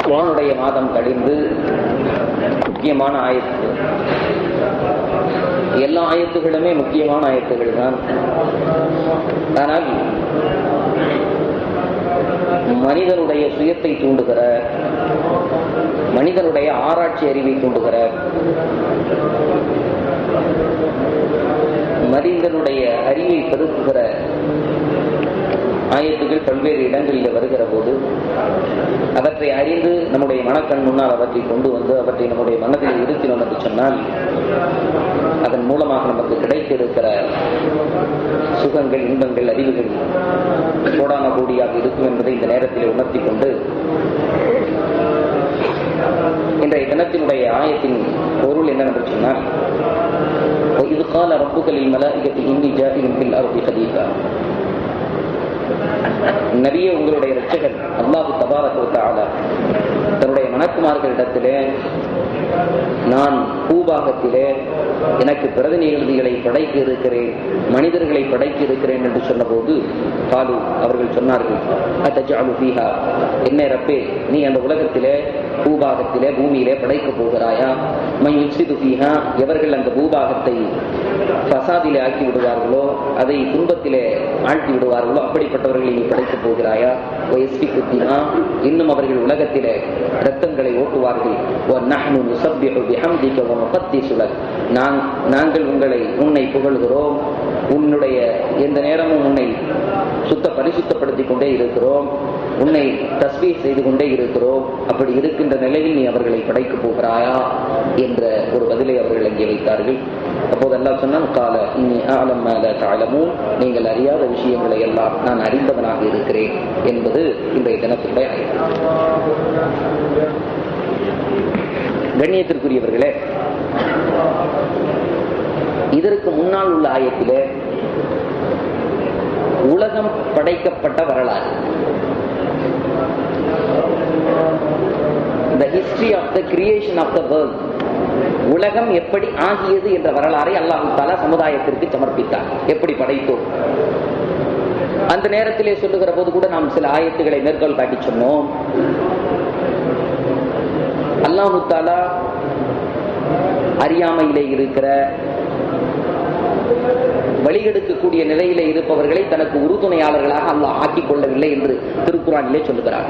குரானுடைய மாதம் கழிந்து முக்கியமான ஆயத்து எல்லா ஆயத்துகளுமே முக்கியமான ஆயத்துகள் தான் ஆனால் மனிதனுடைய சுயத்தை தூண்டுகிற மனிதனுடைய ஆராய்ச்சி அறிவை தூண்டுகிற மனிதனுடைய அறிவை பெருக்குகிற ஆயத்துகள் பல்வேறு இடங்களில் வருகிற போது அவற்றை அறிந்து நம்முடைய மனக்கண் முன்னால் அவற்றை கொண்டு வந்து அவற்றை நம்முடைய மனதில் இருத்தினோம் என்று சொன்னால் அதன் மூலமாக நமக்கு கிடைக்க இருக்கிற சுகங்கள் இன்பங்கள் அறிவுகள் கோடான கோடியாக இருக்கும் என்பதை இந்த நேரத்தில் உணர்த்தி கொண்டு இன்றைய தினத்தினுடைய ஆயத்தின் பொருள் என்னவென்று சொன்னால் இது கால ரப்புகளில் மலாய்கத்தை இன்னி ஜாதியின் பில் அருள் கதீகா நபிய உங்களுடைய ரட்சகர் அல்லாஹு தபாரத்தால தன்னுடைய மணக்குமார்களிடத்திலே நான் பூபாகத்திலே எனக்கு பிரதிநிதிகளை படைக்க இருக்கிறேன் மனிதர்களை படைக்க இருக்கிறேன் என்று சொன்னபோது பாலு அவர்கள் சொன்னார்கள் அத்தஜாலு பீஹா என்ன ரப்பே நீ அந்த உலகத்திலே பூபாகத்திலே பூமியிலே படைக்க போகிறாயா மை யுசிது பீஹா எவர்கள் அந்த பூபாகத்தை பசாதிலே ஆக்கி விடுவார்களோ அதை துன்பத்திலே ஆழ்த்தி விடுவார்களோ அப்படிப்பட்டவர்களை நீ படைக்கப் போகிறாயா எஸ்பி குத்தினா இன்னும் அவர்கள் உலகத்திலே ரத்தங்களை ஓட்டுவார்கள் நாங்கள் உங்களை உன்னை புகழ்கிறோம் உன்னுடைய எந்த நேரமும் உன்னை சுத்த பரிசுத்தப்படுத்திக் கொண்டே இருக்கிறோம் உன்னை தஸ்மீ செய்து கொண்டே இருக்கிறோம் அப்படி இருக்கின்ற நிலையில் நீ அவர்களை படைக்கப் போகிறாயா என்ற ஒரு பதிலை அவர்கள் அங்கே வைத்தார்கள் அப்போது எல்லாம் சொன்னால் கால இனி ஆலம் மேல தாளமும் நீங்கள் அறியாத விஷயங்களை எல்லாம் நான் அறிந்தவனாக இருக்கிறேன் என்பது இன்றைய தினத்துடைய கண்ணியத்திற்குரியவர்களே இதற்கு முன்னால் உள்ள ஆயத்திலே உலகம் படைக்கப்பட்ட வரலாறு the history of the creation of the world உலகம் எப்படி ஆகியது என்ற வரலாறை அல்லாஹு தாலா சமுதாயத்திற்கு சமர்ப்பித்தார் எப்படி படைத்தோம் அந்த நேரத்திலே சொல்லுகிற போது கூட நாம் சில ஆயத்துகளை மேற்கோள் காட்டி சொன்னோம் அல்லாஹு தாலா அறியாமையிலே இருக்கிற வழிகெடுக்கக்கூடிய நிலையிலே இருப்பவர்களை தனக்கு உறுதுணையாளர்களாக அல்லாஹ் ஆக்கிக் கொள்ளவில்லை என்று திருக்குறானிலே சொல்லுகிறார்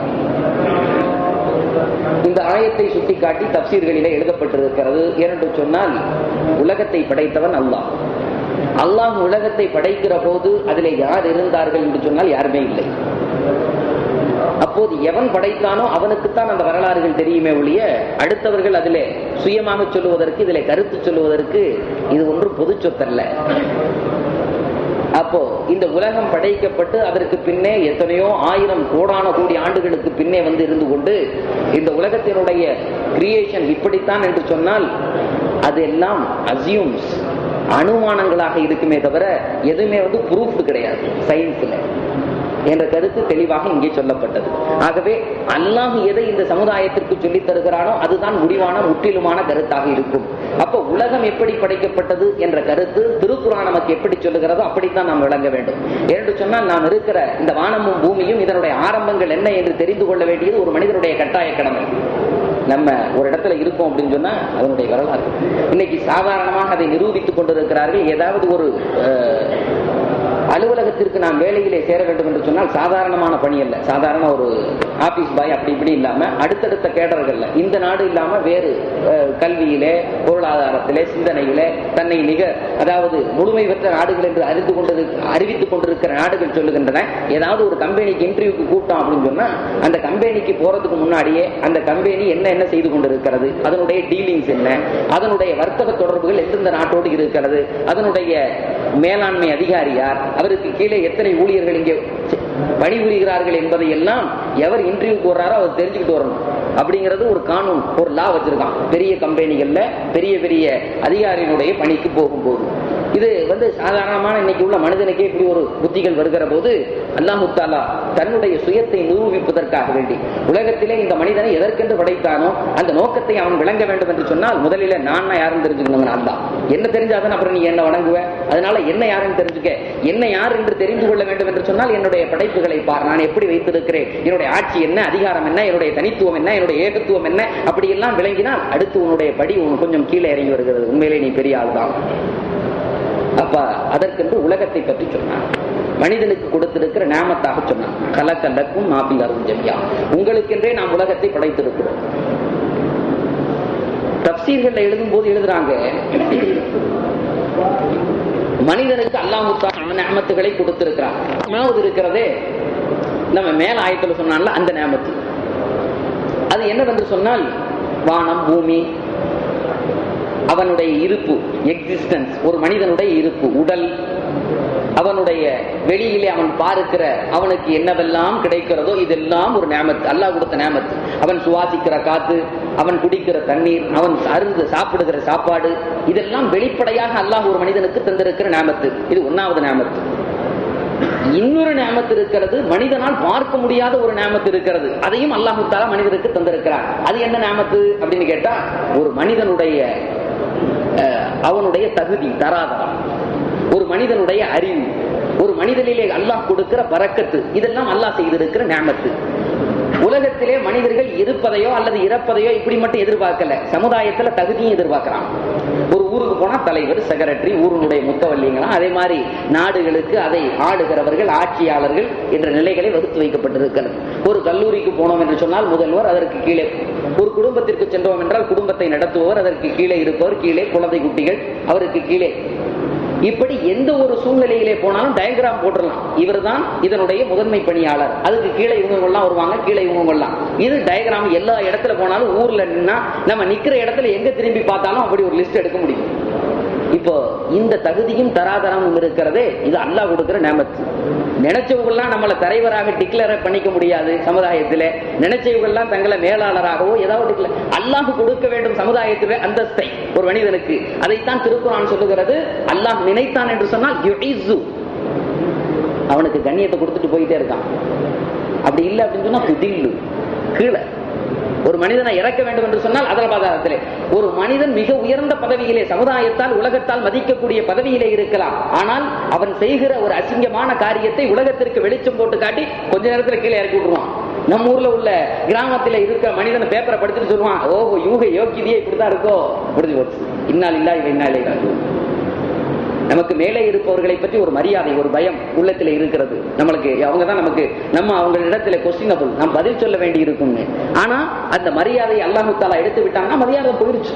இந்த ஆயத்தை சுட்டிக்காட்டி தப்சீர்களிலே எழுதப்பட்டிருக்கிறது ஏனென்று சொன்னால் உலகத்தை படைத்தவன் அல்லாஹ் அல்லாஹ் உலகத்தை படைக்கிற போது அதிலே யார் இருந்தார்கள் என்று சொன்னால் யாருமே இல்லை அப்போது எவன் படைத்தானோ அவனுக்குத்தான் அந்த வரலாறுகள் தெரியுமே ஒழிய அடுத்தவர்கள் அதிலே சுயமாக சொல்லுவதற்கு இதிலே கருத்து சொல்லுவதற்கு இது ஒன்றும் பொது சொத்தல்ல அப்போ இந்த உலகம் படைக்கப்பட்டு அதற்கு பின்னே எத்தனையோ ஆயிரம் கோடான கோடி ஆண்டுகளுக்கு பின்னே வந்து இருந்து கொண்டு இந்த உலகத்தினுடைய கிரியேஷன் இப்படித்தான் என்று சொன்னால் அதெல்லாம் அசியூம்ஸ் அனுமானங்களாக இருக்குமே தவிர எதுவுமே வந்து ப்ரூஃப் கிடையாது சயின்ஸ்ல என்ற கருத்து தெளிவாக இங்கே சொல்லப்பட்டது ஆகவே அல்லாஹ் எதை இந்த சமுதாயத்திற்கு சொல்லித் தருகிறானோ அதுதான் முடிவான முற்றிலுமான கருத்தாக இருக்கும் அப்ப உலகம் எப்படி படைக்கப்பட்டது என்ற கருத்து திருக்குறான் நமக்கு எப்படி சொல்லுகிறதோ அப்படித்தான் நாம் விளங்க வேண்டும் என்று சொன்னால் நாம் இருக்கிற இந்த வானமும் பூமியும் இதனுடைய ஆரம்பங்கள் என்ன என்று தெரிந்து கொள்ள வேண்டியது ஒரு மனிதனுடைய கட்டாய கடமை நம்ம ஒரு இடத்துல இருக்கோம் அப்படின்னு சொன்னா அதனுடைய வரலாறு இன்னைக்கு சாதாரணமாக அதை நிரூபித்துக் கொண்டிருக்கிறார்கள் ஏதாவது ஒரு அலுவலகத்திற்கு நாம் வேலையிலே சேர வேண்டும் என்று சொன்னால் சாதாரணமான பணி அல்ல சாதாரண ஒரு ஆபீஸ் பாய் அப்படி இப்படி இல்லாம அடுத்தடுத்த கேடர்கள்ல இந்த நாடு இல்லாம வேறு கல்வியிலே பொருளாதாரத்திலே சிந்தனையிலே தன்னை நிக அதாவது முழுமை பெற்ற நாடுகள் என்று அறிந்து கொண்டு அறிவித்துக் கொண்டிருக்கிற நாடுகள் சொல்லுகின்றன ஏதாவது ஒரு கம்பெனிக்கு இன்டர்வியூக்கு கூட்டம் அப்படின்னு சொன்னா அந்த கம்பெனிக்கு போறதுக்கு முன்னாடியே அந்த கம்பெனி என்ன என்ன செய்து கொண்டிருக்கிறது அதனுடைய டீலிங்ஸ் என்ன அதனுடைய வர்த்தக தொடர்புகள் எந்தெந்த நாட்டோடு இருக்கிறது அதனுடைய மேலாண்மை அதிகாரி யார் அவருக்கு கீழே எத்தனை ஊழியர்கள் இங்கே பணிபுரிகிறார்கள் என்பதை எல்லாம் எவர் இன்டர்வியூ போடுறாரோ அவர் தெரிஞ்சுக்கிட்டு வரணும் அப்படிங்கிறது ஒரு கானூன் ஒரு லா வச்சிருக்கான் பெரிய கம்பெனிகள்ல பெரிய பெரிய அதிகாரியினுடைய பணிக்கு போகும்போது இது வந்து சாதாரணமான இன்னைக்கு உள்ள மனிதனுக்கே இப்படி ஒரு புத்திகள் வருகிற போது அல்லாஹு தாலா தன்னுடைய சுயத்தை நிரூபிப்பதற்காக வேண்டி உலகத்திலே இந்த மனிதனை எதற்கென்று படைத்தானோ அந்த நோக்கத்தை அவன் விளங்க வேண்டும் என்று சொன்னால் முதலில் நான் யாருன்னு தெரிஞ்சுக்கணும் அல்லா என்ன தெரிஞ்சாதான் அப்புறம் நீ என்ன வணங்குவ அதனால என்ன யாருன்னு தெரிஞ்சுக்க என்ன யார் என்று தெரிந்து கொள்ள வேண்டும் என்று சொன்னால் என்னுடைய படைப்புகளை பார் நான் எப்படி வைத்திருக்கிறேன் என்னுடைய ஆட்சி என்ன அதிகாரம் என்ன என்னுடைய தனித்துவம் என்ன என்னுடைய ஏகத்துவம் என்ன அப்படி எல்லாம் விளங்கினால் அடுத்து உன்னுடைய படி உன் கொஞ்சம் கீழே இறங்கி வருகிறது உண்மையிலே நீ பெரிய ஆள் தான் அப்ப அதற்கென்று உலகத்தை பற்றி சொன்னான் மனிதனுக்கு கொடுத்திருக்கிற நாமத்தாக சொன்னான் கலக்கல்லக்கும் மாபில் அருள் ஜமியா உங்களுக்கென்றே நாம் உலகத்தை படைத்திருக்கிறோம் தப்சீர்கள் எழுதும் போது எழுதுறாங்க மனிதனுக்கு அல்லாஹு நாமத்துகளை கொடுத்திருக்கிறான் மூணாவது இருக்கிறதே நம்ம மேல ஆயத்துல சொன்னால அந்த நாமத்து அது என்னவென்று சொன்னால் வானம் பூமி அவனுடைய இருப்பு எக்ஸிஸ்டன்ஸ் ஒரு மனிதனுடைய இருப்பு உடல் அவனுடைய வெளியிலே அவன் பார்க்கிற அவனுக்கு என்னவெல்லாம் கிடைக்கிறதோ இதெல்லாம் ஒரு நேமத்து அல்லாஹ் கொடுத்த நேமத்து அவன் சுவாசிக்கிற காத்து அவன் குடிக்கிற தண்ணீர் அவன் அருந்து சாப்பிடுகிற சாப்பாடு இதெல்லாம் வெளிப்படையாக அல்லாஹ் ஒரு மனிதனுக்கு தந்திருக்கிற நேமத்து இது ஒன்னாவது நேமத்து இன்னொரு நேமத்து இருக்கிறது மனிதனால் பார்க்க முடியாத ஒரு நேமத்து இருக்கிறது அதையும் அல்லாஹு தாலா மனிதனுக்கு தந்திருக்கிறார் அது என்ன நேமத்து அப்படின்னு கேட்டா ஒரு மனிதனுடைய அவனுடைய தகுதி தராதரம் ஒரு மனிதனுடைய அறிவு ஒரு மனிதனிலே அல்லாஹ் கொடுக்கிற பறக்கத்து இதெல்லாம் அல்லாஹ் செய்திருக்கிற நேமத்து உலகத்திலே மனிதர்கள் இருப்பதையோ அல்லது இறப்பதையோ இப்படி மட்டும் எதிர்பார்க்கல சமுதாயத்துல தகுதியும் எதிர்பார்க்கிறான் ஒரு ஊருக்கு போனா தலைவர் செக்ரட்டரி ஊருடைய முத்தவல்லிங்களாம் அதே மாதிரி நாடுகளுக்கு அதை ஆடுகிறவர்கள் ஆட்சியாளர்கள் என்ற நிலைகளை வகுத்து வைக்கப்பட்டிருக்கிறது ஒரு கல்லூரிக்கு போனோம் என்று சொன்னால் முதல்வர் அதற்கு கீழே ஒரு குடும்பத்திற்கு சென்றோம் என்றால் குடும்பத்தை நடத்துபவர் அதற்கு கீழே இருப்பவர் கீழே குழந்தை குட்டிகள் அவருக்கு கீழே இப்படி எந்த ஒரு சூழ்நிலையிலே போனாலும் டயக்ராம் போட்டுடலாம் இவர் தான் இதனுடைய முதன்மை பணியாளர் அதுக்கு கீழே இவங்க எல்லாம் வருவாங்க கீழே இவங்க எல்லாம் இது டயக்ராம் எல்லா இடத்துல போனாலும் ஊர்ல நின்னா நம்ம நிக்கிற இடத்துல எங்க திரும்பி பார்த்தாலும் அப்படி ஒரு லிஸ்ட் எடுக்க முடியும் இப்போ இந்த தகுதியும் தராதரமும் இருக்கிறதே இது அல்லாஹ் கொடுக்கிற நேமத்து நினைச்சவங்கெல்லாம் நம்மளை தலைவராக டிக்ளேர் பண்ணிக்க முடியாது சமுதாயத்தில் நினைச்சவங்கெல்லாம் தங்களை மேலாளராகவோ ஏதாவது டிக்ளேர் அல்லாஹ் கொடுக்க வேண்டும் சமுதாயத்தில் அந்தஸ்தை ஒரு மனிதனுக்கு அதைத்தான் திருக்குறான் சொல்லுகிறது அல்லாஹ் நினைத்தான் என்று சொன்னால் அவனுக்கு கண்ணியத்தை கொடுத்துட்டு போயிட்டே இருக்கான் அப்படி இல்லை அப்படின்னு சொன்னா புதில்லு கீழே ஒரு மனிதனை இறக்க வேண்டும் என்று சொன்னால் அதரபாதாரத்திலே ஒரு மனிதன் மிக உயர்ந்த பதவியிலே சமுதாயத்தால் உலகத்தால் மதிக்கக்கூடிய பதவியிலே இருக்கலாம் ஆனால் அவன் செய்கிற ஒரு அசிங்கமான காரியத்தை உலகத்திற்கு வெளிச்சம் போட்டு காட்டி கொஞ்ச நேரத்தில் கீழே இறக்கி விட்டுருவான் நம்ம ஊர்ல உள்ள கிராமத்துல இருக்க மனிதன் பேப்பரை படிச்சுட்டு சொல்லுவான் ஓஹோ யூக யோக்கியதையே இப்படிதான் இருக்கோ முடிஞ்சு போச்சு இன்னால் இல்லா இவை இன்னாலே நமக்கு மேலே இருப்பவர்களை பற்றி ஒரு மரியாதை ஒரு பயம் உள்ளத்தில் இருக்கிறது நம்மளுக்கு அவங்க தான் நமக்கு நம்ம அவங்க இடத்துல கொஸ்டினபிள் நாம் பதில் சொல்ல வேண்டி இருக்கும்னு ஆனா அந்த மரியாதையை அல்லாஹு தாலா எடுத்து விட்டாங்கன்னா மரியாதை போயிடுச்சு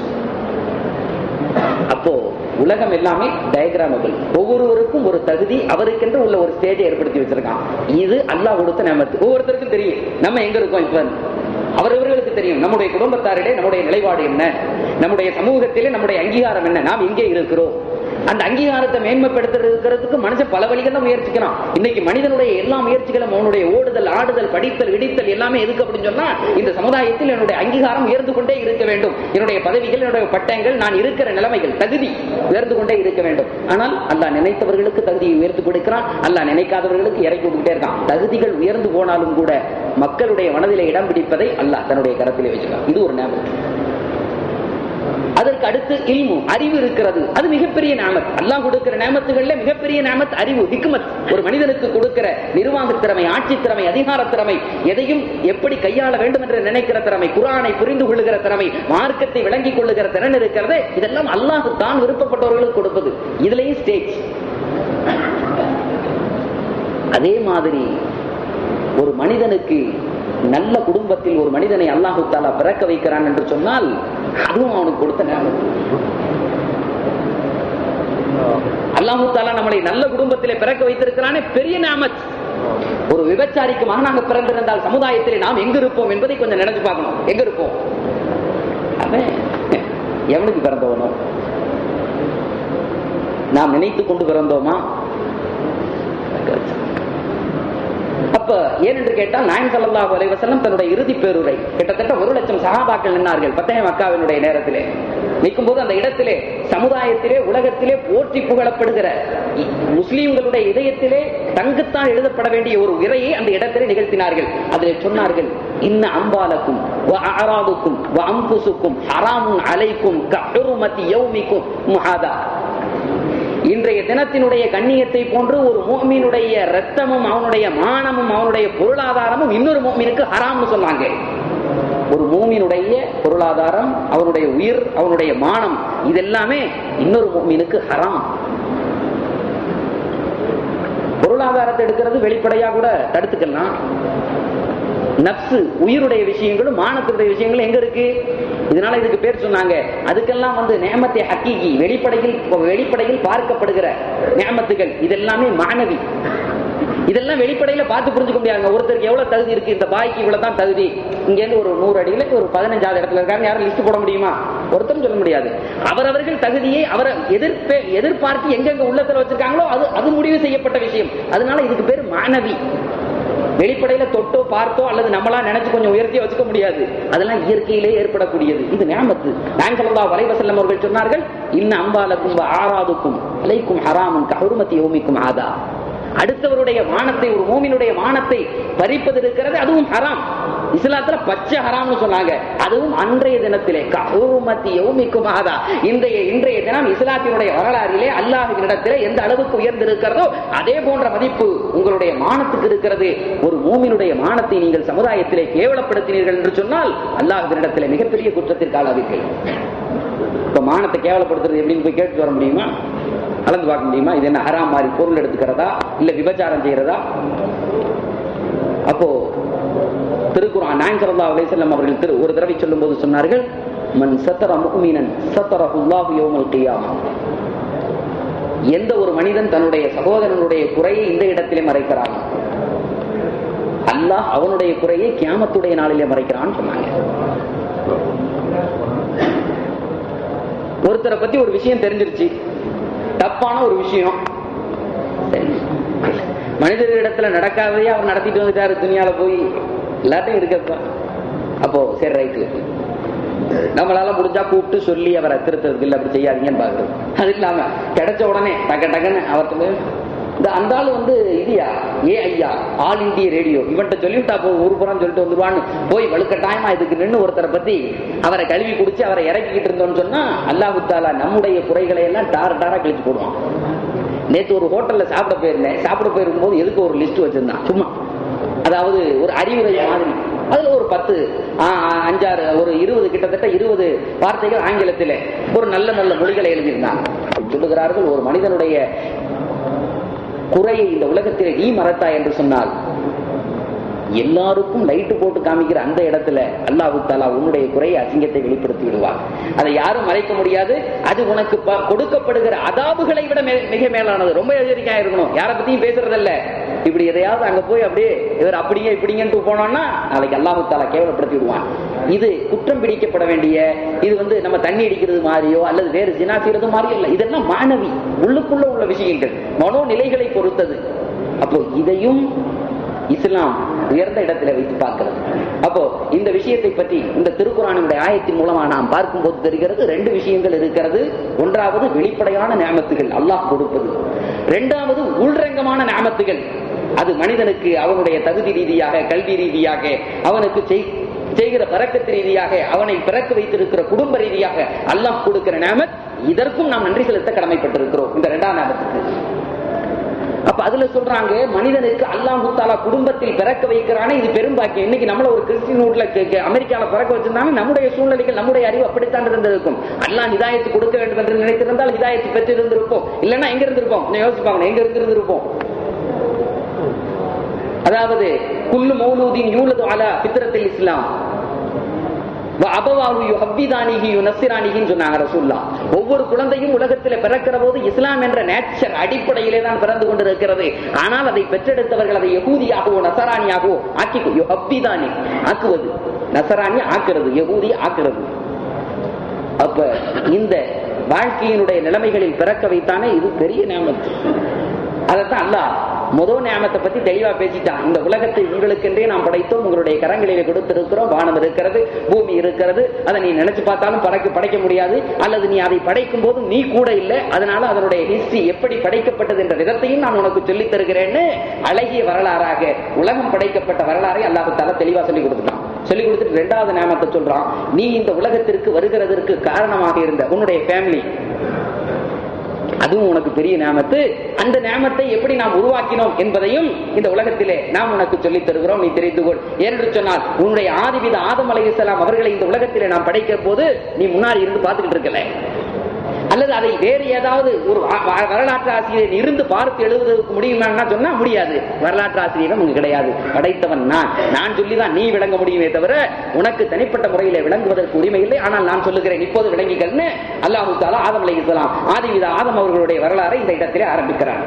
அப்போ உலகம் எல்லாமே டயக்ராமபிள் ஒவ்வொருவருக்கும் ஒரு தகுதி அவருக்கென்று உள்ள ஒரு ஸ்டேஜை ஏற்படுத்தி வச்சிருக்கான் இது அல்லாஹ் கொடுத்த நமத்து ஒவ்வொருத்தருக்கும் தெரியும் நம்ம எங்க இருக்கோம் இப்ப அவரவர்களுக்கு தெரியும் நம்முடைய குடும்பத்தாரிலே நம்முடைய நிலைப்பாடு என்ன நம்முடைய சமூகத்திலே நம்முடைய அங்கீகாரம் என்ன நாம் எங்கே இருக்கிறோம் அந்த அங்கீகாரத்தை மேன்மைப்படுத்துறதுக்கு மனுஷன் பல வழிகளை முயற்சிக்கிறான் இன்னைக்கு மனிதனுடைய எல்லா முயற்சிகளும் அவனுடைய ஓடுதல் ஆடுதல் படித்தல் இடித்தல் எல்லாமே எதுக்கு அப்படின்னு சொன்னா இந்த சமுதாயத்தில் என்னுடைய அங்கீகாரம் உயர்ந்து கொண்டே இருக்க வேண்டும் என்னுடைய பதவிகள் என்னுடைய பட்டங்கள் நான் இருக்கிற நிலைமைகள் தகுதி உயர்ந்து கொண்டே இருக்க வேண்டும் ஆனால் அல்லா நினைத்தவர்களுக்கு தகுதியை உயர்த்து கொடுக்கிறான் அல்லா நினைக்காதவர்களுக்கு இறக்கி விட்டுட்டே இருக்கான் தகுதிகள் உயர்ந்து போனாலும் கூட மக்களுடைய மனதிலே இடம் பிடிப்பதை அல்லாஹ் தன்னுடைய கரத்திலே வச்சுக்கான் இது ஒரு ஞாபகம் அதற்கு அடுத்து இல்மு அறிவு இருக்கிறது அது மிகப்பெரிய நாமத் அல்லாஹ் கொடுக்கிற நேமத்துகள்ல மிகப்பெரிய நாமத் அறிவு ஹிக்மத் ஒரு மனிதனுக்கு கொடுக்கிற நிர்வாக திறமை ஆட்சி திறமை அதிகார திறமை எதையும் எப்படி கையாள வேண்டும் என்று நினைக்கிற திறமை குரானை புரிந்து கொள்ளுகிற திறமை மார்க்கத்தை விளங்கிக் கொள்ளுகிற திறன் இருக்கிறது இதெல்லாம் அல்லாஹ் தான் விருப்பப்பட்டவர்களுக்கு கொடுப்பது இதுலயும் ஸ்டேஜ் அதே மாதிரி ஒரு மனிதனுக்கு நல்ல குடும்பத்தில் ஒரு மனிதனை அல்லாஹு தாலா பிறக்க வைக்கிறான் என்று சொன்னால் அதுவும் அவனுக்கு கொடுத்த நேரம் அல்லாஹு தாலா நம்மளை நல்ல குடும்பத்திலே பிறக்க வைத்திருக்கிறானே பெரிய நாமத் ஒரு விபச்சாரிக்கு மகனாக பிறந்திருந்தால் சமுதாயத்திலே நாம் எங்க இருப்போம் என்பதை கொஞ்சம் நினைச்சு பார்க்கணும் எங்க இருப்போம் அவன் எவனுக்கு பிறந்தவனோ நாம் நினைத்து கொண்டு பிறந்தோமா அப்ப ஏனென்று கேட்டால் நாயன் சல்லாஹ் அலைவசல்லம் தன்னுடைய இறுதி பேருரை கிட்டத்தட்ட ஒரு லட்சம் சகாபாக்கள் நின்றார்கள் பத்தகம் அக்காவினுடைய நேரத்திலே வைக்கும்போது அந்த இடத்திலே சமுதாயத்திலே உலகத்திலே போற்றி புகழப்படுகிற இ- முஸ்லிம்களுடைய இதயத்திலே தங்குத்தான் எழுதப்பட வேண்டிய ஒரு உரையை அந்த இடத்திலே நிகழ்த்தினார்கள் அதில் சொன்னார்கள் இன்ன அம்பாலக்கும் அராதுக்கும் அம்புசுக்கும் ஹராமுன் அலைக்கும் கஹுருமதி யௌமிக்கும் முஹாதா இன்றைய தினத்தினுடைய கண்ணியத்தை போன்று ஒரு மோமினுடைய ரத்தமும் அவனுடைய மானமும் அவனுடைய பொருளாதாரமும் இன்னொரு மோமினுக்கு ஹராம்னு சொன்னாங்க ஒரு மூமினுடைய பொருளாதாரம் அவனுடைய உயிர் அவனுடைய மானம் இதெல்லாமே இன்னொரு மூமினுக்கு ஹராம் பொருளாதாரத்தை எடுக்கிறது வெளிப்படையா கூட தடுத்துக்கலாம் நப்சு உயிருடைய விஷயங்களும் மானத்தினுடைய விஷயங்களும் எங்க இருக்கு இதனால இதுக்கு பேர் சொன்னாங்க அதுக்கெல்லாம் வந்து நேமத்தை ஹக்கீகி வெளிப்படையில் வெளிப்படையில் பார்க்கப்படுகிற நேமத்துகள் இதெல்லாமே மாணவி இதெல்லாம் வெளிப்படையில பார்த்து புரிஞ்சுக்க முடியாதுங்க ஒருத்தருக்கு எவ்வளவு தகுதி இருக்கு இந்த பாய்க்கு இவ்வளவு தான் தகுதி இங்க இருந்து ஒரு நூறு அடியில ஒரு பதினஞ்சாவது இடத்துல இருக்காங்க யாரும் லிஸ்ட் போட முடியுமா ஒருத்தரும் சொல்ல முடியாது அவரவர்கள் தகுதியை அவரை எதிர்ப்பே எதிர்பார்த்து எங்கெங்க உள்ளத்துல வச்சிருக்காங்களோ அது அது முடிவு செய்யப்பட்ட விஷயம் அதனால இதுக்கு பேர் மாணவி வெளிப்படையில தொட்டோ பார்த்தோ அல்லது நம்மளா நினைச்சு கொஞ்சம் உயர்த்தி வச்சுக்க முடியாது அதெல்லாம் இயற்கையிலே ஏற்படக்கூடியது இது ஞாபத்து நாங்கல்லா வலைவசல்லம் அவர்கள் சொன்னார்கள் இன்ன அம்பாலக்கும் ஆறாதுக்கும் அலைக்கும் ஹராமும் கருமத்தி ஓமிக்கும் ஆதா அடுத்தவருடைய மானத்தை ஒரு மூமினுடைய மானத்தை பறிப்பது இருக்கிறது அதுவும் ஹராம் இஸ்லாத்துல பச்சை ஹராம்னு சொன்னாங்க அதுவும் அன்றைய தினத்திலே கஹூமத்தி யௌமிக்கும் ஆதா இன்றைய இன்றைய தினம் இஸ்லாத்தினுடைய வரலாறிலே அல்லாஹ்வினிடத்திலே எந்த அளவுக்கு உயர்ந்திருக்கிறதோ அதே போன்ற மதிப்பு உங்களுடைய மானத்துக்கு இருக்கிறது ஒரு மூமினுடைய மானத்தை நீங்கள் சமுதாயத்திலே கேவலப்படுத்தினீர்கள் என்று சொன்னால் அல்லாஹ்வினிடத்திலே மிகப்பெரிய குற்றத்திற்கு ஆளாவீர்கள் இப்ப மானத்தை கேவலப்படுத்துறது எப்படின்னு போய் கேட்டு வர முடியுமா அளந்து பார்க்க முடியுமா இது என்ன ஹராம் மாதிரி பொருள் எடுத்துக்கிறதா இல்ல விபச்சாரம் செய்யறதா அப்போ திருக்குறான் நாயன் சல்லா அலிசல்லம் அவர்கள் திரு ஒரு தடவை சொல்லும் போது சொன்னார்கள் மன் சத்தர முக்மீனன் சத்தர உல்லாஹு யோமல் கியாமா எந்த ஒரு மனிதன் தன்னுடைய சகோதரனுடைய குறையை இந்த இடத்திலே மறைக்கிறான் அல்லாஹ் அவனுடைய குறையை கியாமத்துடைய நாளிலே மறைக்கிறான்னு சொன்னாங்க ஒருத்தரை பத்தி ஒரு விஷயம் தெரிஞ்சிருச்சு தப்பான ஒரு விஷயம் சரி. மனிதர்களிடத்துல நடக்காததையே அவர் நடத்திட்டு வந்துட்டாரு துணியால போய் எல்லாத்தையும் இருக்கப்ப அப்போ சரி ரைட்டு நம்மளால முடிஞ்சா கூப்பிட்டு சொல்லி அவரை திருத்ததுக்கு இல்லை அப்படி செய்யாதீங்கன்னு பாக்குறது அது இல்லாம கிடைச்ச உடனே டக்க டக்குன்னு அவர்கிட்ட இந்த அந்த ஆளு வந்து இதியா ஏ ஐயா ஆல் இந்திய ரேடியோ இவன்கிட்ட சொல்லிவிட்டா போ ஒரு புறம் சொல்லிட்டு வந்துருவான்னு போய் வலுக்கட்டாயமா இதுக்கு நின்று ஒருத்தரை பத்தி அவரை கழுவி குடிச்சு அவரை இறக்கிக்கிட்டு இருந்தோம்னு சொன்னா அல்லாஹு தாலா நம்முடைய குறைகளை எல்லாம் டார டாரா கழிச்சு போடுவான் நேத்து ஒரு ஹோட்டல்ல சாப்பிட போயிருந்தேன் சாப்பிட போயிருக்கும் போது எதுக்கு ஒரு லிஸ்ட் வச்சிருந்தான் சும்மா அதாவது ஒரு அறிவுரை மாதிரி அதுல ஒரு பத்து ஆ, ஆ, அஞ்சாறு ஒரு இருபது கிட்டத்தட்ட இருபது வார்த்தைகள் ஆங்கிலத்திலே ஒரு நல்ல நல்ல மொழிகளை எழுதியிருந்தான் சொல்லுகிறார்கள் ஒரு மனிதனுடைய குறையை இந்த உலகத்திலே நீ மறத்தா என்று சொன்னால் எல்லாருக்கும் லைட்டு போட்டு காமிக்கிற அந்த இடத்துல அல்லாஹு தாலா உன்னுடைய குறையை அசிங்கத்தை வெளிப்படுத்தி விடுவார் அதை யாரும் மறைக்க முடியாது அது உனக்கு ப- கொடுக்கப்படுகிற அதாபுகளை விட மே- மிக மேலானது ரொம்ப எச்சரிக்கையா இருக்கணும் யாரை பத்தியும் பேசுறதல்ல இப்படி எதையாவது அங்க போய் அப்படியே இவர் அப்படியே இப்படிங்கன்ட்டு போனோம்னா நாளைக்கு அல்லாஹு தாலா கேவலப்படுத்தி விடுவான் இது குற்றம் பிடிக்கப்பட வேண்டிய இது வந்து நம்ம தண்ணி அடிக்கிறது மாதிரியோ அல்லது வேறு ஜினா செய்யறது மாதிரியோ இல்ல இதெல்லாம் மாணவி உள்ளுக்குள்ள உள்ள விஷயங்கள் மனோநிலைகளை பொறுத்தது அப்போ இதையும் இஸ்லாம் உயர்ந்த இடத்துல வைத்து பார்க்கிறது அப்போ இந்த விஷயத்தை பற்றி இந்த திருக்குறானுடைய ஆயத்தின் மூலமா நாம் பார்க்கும்போது தெரிகிறது ரெண்டு விஷயங்கள் இருக்கிறது ஒன்றாவது வெளிப்படையான நியமத்துகள் அல்லாஹ் கொடுப்பது இரண்டாவது உள்ரங்கமான நியமத்துகள் அது மனிதனுக்கு அவனுடைய தகுதி ரீதியாக கல்வி ரீதியாக அவனுக்கு செய்- செய்கிற பறக்கத்து ரீதியாக அவனை பிறக்க வைத்திருக்கிற குடும்ப ரீதியாக அல்லாஹ் கொடுக்கிற நியமத் இதற்கும் நாம் நன்றி செலுத்த கடமைப்பட்டிருக்கிறோம் இந்த இரண்டாம் நியமத்துக்கு அப்ப அதுல சொல்றாங்க மனிதனுக்கு அல்லாஹு தாலா குடும்பத்தில் பிறக்க வைக்கிறானே இது பெரும்பாக்கியம் இன்னைக்கு நம்மள ஒரு கிறிஸ்டின் வீட்ல கே- கே- அமெரிக்கால பிறக்க வச்சிருந்தாங்க நம்முடைய சூழ்நிலைகள் நம்முடைய அறிவு அப்படித்தான் இருந்திருக்கும் அல்லாஹ் ஹிதாயத்து கொடுக்க வேண்டும் என்று நினைத்திருந்தால் ஹிதாயத்து பெற்று இருந்திருப்போம் இல்லைன்னா எங்க இருந்திருப்போம் கொஞ்சம் யோசிச்சு பார்க்கணும் எங்க இருந்திருந்திருப்போம் அதாவது குல்லு மௌலூதின் யூலது அலா பித்ரத்தில் இஸ்லாம் அபவாஹு யுஹப்பிதானிஹி யுனஸ்ஸிரானிஹின்னு சொன்னாங்க ரசூல்லா ஒவ்வொரு குழந்தையும் உலகத்தில் பிறக்கிற போது இஸ்லாம் என்ற நேச்சர் அடிப்படையிலே தான் பிறந்து கொண்டிருக்கிறது ஆனால் அதை பெற்றெடுத்தவர்கள் அதை யகூதியாகவோ நசராணியாகவோ ஆக்கி யுஹப்பிதானி ஆக்குவது நசராணி ஆக்குறது யகூதி ஆக்குறது அப்ப இந்த வாழ்க்கையினுடைய நிலைமைகளில் பிறக்க வைத்தானே இது பெரிய நியமத்து அதைத்தான் அல்லாஹ் முதல் நியமத்தை பத்தி தெளிவா பேசிட்டான் இந்த உலகத்தை உங்களுக்கென்றே நாம் படைத்தோம் உங்களுடைய கரங்களிலே கொடுத்திருக்கிறோம் வானம் இருக்கிறது பூமி இருக்கிறது அதை நீ நினைச்சு பார்த்தாலும் படைக்க படைக்க முடியாது அல்லது நீ அதை படைக்கும் போது நீ கூட இல்லை அதனால அதனுடைய ஹிஸ்டரி எப்படி படைக்கப்பட்டது என்ற விதத்தையும் நான் உனக்கு சொல்லித் தருகிறேன்னு அழகிய வரலாறாக உலகம் படைக்கப்பட்ட வரலாறை அல்லாஹு தாலா தெளிவா சொல்லி கொடுத்துட்டான் சொல்லி கொடுத்துட்டு ரெண்டாவது நாமத்தை சொல்றான் நீ இந்த உலகத்திற்கு வருகிறதற்கு காரணமாக இருந்த உன்னுடைய ஃபேமிலி அதுவும் உனக்கு பெரிய நாமத்து அந்த நாமத்தை எப்படி நாம் உருவாக்கினோம் என்பதையும் இந்த உலகத்திலே நாம் உனக்கு சொல்லித் தருகிறோம் நீ தெரிந்து கொள் என்று சொன்னால் உன்னுடைய ஆதிபித ஆதம் அலைஹிஸ்ஸலாம் அவர்களை இந்த உலகத்திலே நாம் படைக்கிற போது நீ முன்னாடி இருந்து பார்த்துக்கிட்டு இருக்கல அல்லது அதை வேறு ஏதாவது ஒரு வ- வ- வரலாற்று ஆசிரியர் இருந்து பார்த்து எழுதுவதற்கு முடியுமான்னா சொன்னா முடியாது வரலாற்று ஆசிரியரும் உங்க கிடையாது படைத்தவன் நான் நான் சொல்லிதான் நீ விளங்க முடியுமே தவிர உனக்கு தனிப்பட்ட முறையில விளங்குவதற்கு உரிமை இல்லை ஆனால் நான் சொல்லுகிறேன் இப்போது விளங்கிக்கள்னு அல்லாஹு தாலா ஆதம் அலைஹிஸ்ஸலாம் ஆதிவித ஆதம் அவர்களுடைய வரலாறை இந்த இடத்திலே ஆரம்பிக்கிறார்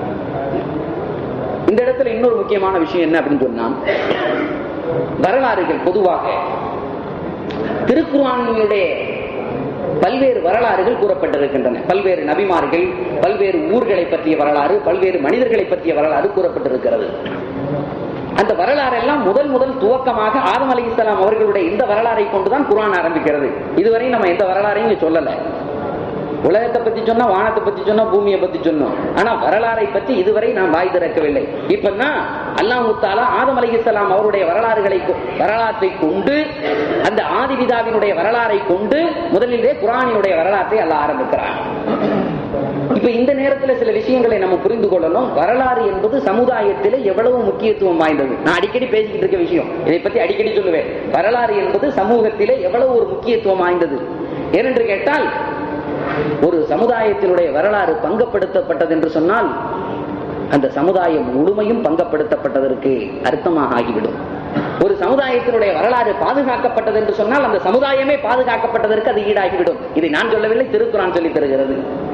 இந்த இடத்துல இன்னொரு முக்கியமான விஷயம் என்ன அப்படின்னு சொன்னா வரலாறுகள் பொதுவாக திருக்குறானுடைய பல்வேறு வரலாறுகள் கூறப்பட்டிருக்கின்றன பல்வேறு நபிமார்கள் பல்வேறு ஊர்களை பற்றிய வரலாறு பல்வேறு மனிதர்களை பற்றிய வரலாறு கூறப்பட்டிருக்கிறது அந்த வரலாறு எல்லாம் முதல் முதல் துவக்கமாக ஆதம் அலைஹிஸ்ஸலாம் அவர்களுடைய இந்த வரலாறை கொண்டுதான் குர்ஆன் ஆரம்பிக்கிறது இதுவரை நம்ம எந்த வரலாறையும் இங்க சொல்லல உலகத்தை பத்தி சொன்னா வானத்தை பத்தி சொன்னா பூமியை பத்தி சொன்னோம் ஆனா வரலாறை பற்றி இதுவரை நாம் வாய் திறக்கவில்லை இப்பன்னா அல்லாஹ் தாலா ஆதம் அலைஹிஸ்ஸலாம் அவருடைய வரலாறுகளை கொ- வரலாற்றை கொண்டு அந்த ஆதிபிதாவினுடைய வரலாறை கொண்டு முதலிலே குரானினுடைய வரலாற்றை அல்லாஹ் ஆரம்பிக்கிறான் இப்ப இந்த நேரத்துல சில விஷயங்களை நம்ம புரிந்து கொள்ளணும் வரலாறு என்பது சமுதாயத்திலே எவ்வளவு முக்கியத்துவம் வாய்ந்தது நான் அடிக்கடி பேசிக்கிட்டு இருக்க விஷயம் இதை பத்தி அடிக்கடி சொல்லுவேன் வரலாறு என்பது சமூகத்திலே எவ்வளவு ஒரு முக்கியத்துவம் வாய்ந்தது ஏனென்று கேட்டால் ஒரு சமுதாயத்தினுடைய வரலாறு பங்கப்படுத்தப்பட்டது என்று சொன்னால் அந்த சமுதாயம் முழுமையும் பங்கப்படுத்தப்பட்டதற்கு அர்த்தமாக ஆகிவிடும் ஒரு சமுதாயத்தினுடைய வரலாறு பாதுகாக்கப்பட்டது என்று சொன்னால் அந்த சமுதாயமே பாதுகாக்கப்பட்டதற்கு அது ஈடாகிவிடும் இதை நான் சொல்லவில்லை திருக்குறான் சொல்லித் தருகிறது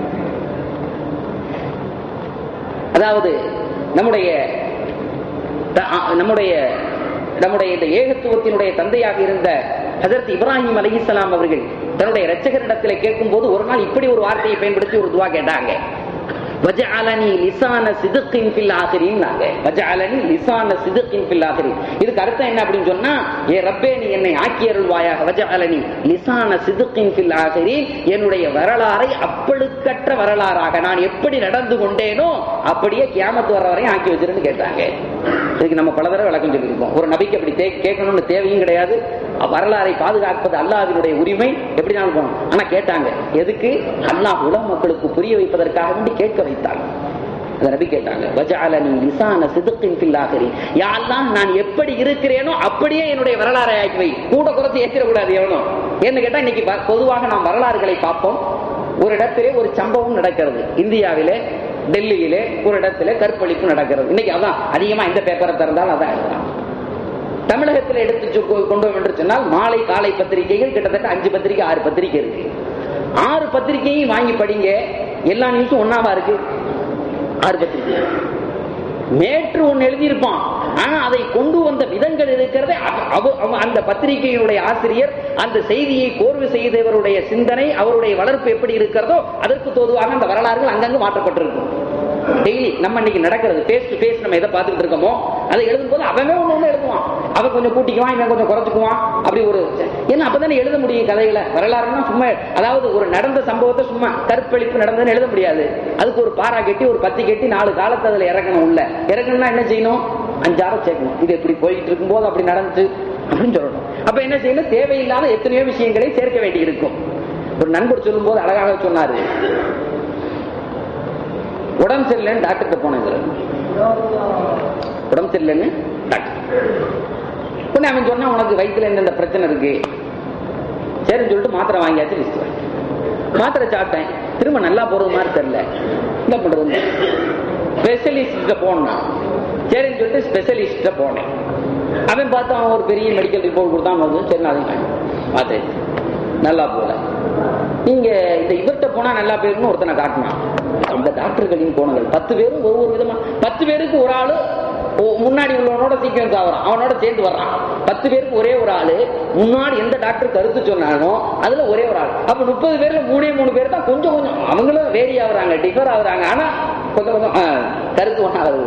அதாவது நம்முடைய த- அ- நம்முடைய நம்முடைய இந்த ஏகத்துவத்தினுடைய தந்தையாக இருந்த ஹஜரத் இப்ராஹிம் அலைஹிஸ்ஸலாம் அவர்கள் தன்னுடைய இரட்சகரிடத்தில் கேட்கும் போது ஒரு நாள் இப்படி ஒரு வார்த்தையை பயன்படுத்தி ஒரு துவா கேட்டாங்க வஜஅலனி லிசான சிதுக்கின் ஃபில் ஆகிரின்னாங்க வஜஅலனி லிசான சிதுக்கின் ஃபில் ஆகிரின் இதுக்கு அர்த்தம் என்ன அப்படின்னு சொன்னா ஏ ரப்பே நீ என்னை ஆக்கி அருள்வாயாக வஜஅலனி லிசான சிதுக்கின் ஃபில் ஆகிரின் என்னுடைய வரலாறை அப்பழுக்கற்ற வரலாறாக நான் எப்படி நடந்து கொண்டேனோ அப்படியே கியாமத்து வர வரையும் ஆக்கி வச்சிருன்னு கேட்டாங்க இதுக்கு நம்ம பல தடவை விளக்கம் சொல்லியிருக்கோம் ஒரு நபிக்கு அப்படி தே- கேட்கணும்னு தேவையும் கிடையாது அ- வரலாறை பாதுகாப்பது அல்லாஹ்வினுடைய உரிமை எப்படி நான் போனோம் ஆனா கேட்டாங்க எதுக்கு அல்லாஹ் உலக மக்களுக்கு புரிய வைப்பதற்காக வேண்டி கேட்க வைத்தாங்க அந்த நபி கேட்டாங்க வஜஅலனி லிசான சிதுக்கின் ஃபில் ஆகிரின் யா அல்லாஹ் நான் எப்படி இருக்கிறேனோ அப்படியே என்னுடைய வரலாறை ஆக்கி வை கூட குறைச்சு ஏற்றிடக்கூடாது எவனும் ஏன்னு கேட்டா இன்னைக்கு வ- பொதுவாக நாம் வரலாறுகளை பார்ப்போம் ஒரு இடத்திலே ஒரு சம்பவம் நடக்கிறது இந்தியாவிலே டெல்லியிலே ஒரு இடத்திலே கற்பழிப்பு நடக்கிறது இன்னைக்கு அதான் அதிகமா எந்த பேப்பரை திறந்தாலும் அதான் எழுதுறான் தமிழகத்தில் எடுத்து சொ- கொ- கொண்டு வரும் என்று சொன்னால் மாலை காலை பத்திரிகைகள் கிட்டத்தட்ட அஞ்சு பத்திரிகை ஆறு பத்திரிகை இருக்கு ஆறு பத்திரிகையும் வாங்கி படிங்க எல்லா நியூஸும் ஒன்னாவா இருக்கு ஆறு பத்திரிகை நேற்று ஒன்னு எழுதியிருப்பான் ஆனா அதை கொண்டு வந்த விதங்கள் இருக்கிறது அவ- அவ- அவ- அந்த பத்திரிகையினுடைய ஆசிரியர் அந்த செய்தியை கோர்வு செய்தவருடைய சிந்தனை அவருடைய வளர்ப்பு எப்படி இருக்கிறதோ அதற்கு தோதுவாக அந்த வரலாறுகள் அங்கங்கு மாற்றப்பட்டிருக்கும் டெய்லி நம்ம இன்னைக்கு நடக்கிறது ஃபேஸ் டு ஃபேஸ் நம்ம எதை பார்த்துட்டு இருக்கோமோ அதை எழுதும் போது அவன் ஒண்ணு ஒண்ணு எழுதுவான் அவன் கொஞ்சம் கூட்டிக்குவான் இவன் கொஞ்சம் குறைச்சுக்குவான் அப்படி ஒரு ஏன்னா அப்பதானே எழுத முடியும் கதைகளை வரலாறுன்னா சும்மா அதாவது ஒரு நடந்த சம்பவத்தை சும்மா கற்பழிப்பு நடந்ததுன்னு எழுத முடியாது அதுக்கு ஒரு பாரா கட்டி ஒரு பத்தி கட்டி நாலு காலத்தை அதுல இறக்கணும் உள்ள இறக்கணும்னா என்ன செய்யணும் அஞ்சாரம் சேர்க்கணும் இது இப்படி போயிட்டு இருக்கும்போது அப்படி நடந்துச்சு அப்படின்னு சொல்லணும் அப்ப என்ன செய்யணும் தேவையில்லாத எத்தனையோ விஷயங்களை சேர்க்க வேண்டி இருக்கும் ஒரு நண்பர் சொல்லும்போது அழகாக சொன்னாரு உடம்பு சரியில்லைன்னு டாக்டர்கிட்ட போனேங்கிறார் உடம்பு சரியில்லைன்னு டாக்டர் உடனே அவன் சொன்னா உனக்கு வயிற்றுல எந்தெந்த பிரச்சனை இருக்கு சரின்னு சொல்லிட்டு மாத்திரை வாங்கியாச்சு லிஸ்ட் மாத்திரை சாப்பிட்டேன் திரும்ப நல்லா போறது மாதிரி தெரியல என்ன பண்றது ஸ்பெஷலிஸ்ட போனான் சரின்னு சொல்லிட்டு ஸ்பெஷலிஸ்ட போனேன் அவன் பார்த்து அவன் ஒரு பெரிய மெடிக்கல் ரிப்போர்ட் கொடுத்தான் வந்து சரி நான் அதை பார்த்து நல்லா போல நீங்க இந்த இவர்கிட்ட போனா நல்லா போயிருன்னு ஒருத்தனை காட்டினான் அந்த டாக்டர்களின் போனங்கள் பத்து பேரும் ஒவ்வொரு விதமா பத்து பேருக்கு ஒரு ஆளு ஓ- முன்னாடி உள்ளவனோட சீக்கிரம் ஆகுறான் அவனோட சேர்ந்து வர்றான் பத்து பேருக்கு ஒரே ஒரு ஆளு முன்னாடி எந்த டாக்டர் கருத்து சொன்னானோ அதுல ஒரே ஒரு ஆள் அப்ப முப்பது பேர்ல மூணே மூணு பேர் தான் கொஞ்சம் கொஞ்சம் அவங்களும் வேரி ஆகுறாங்க டிஃபர் ஆகுறாங்க ஆனா கொஞ்சம் கொஞ்சம் ஆ, கருத்து ஒண்ணாகுது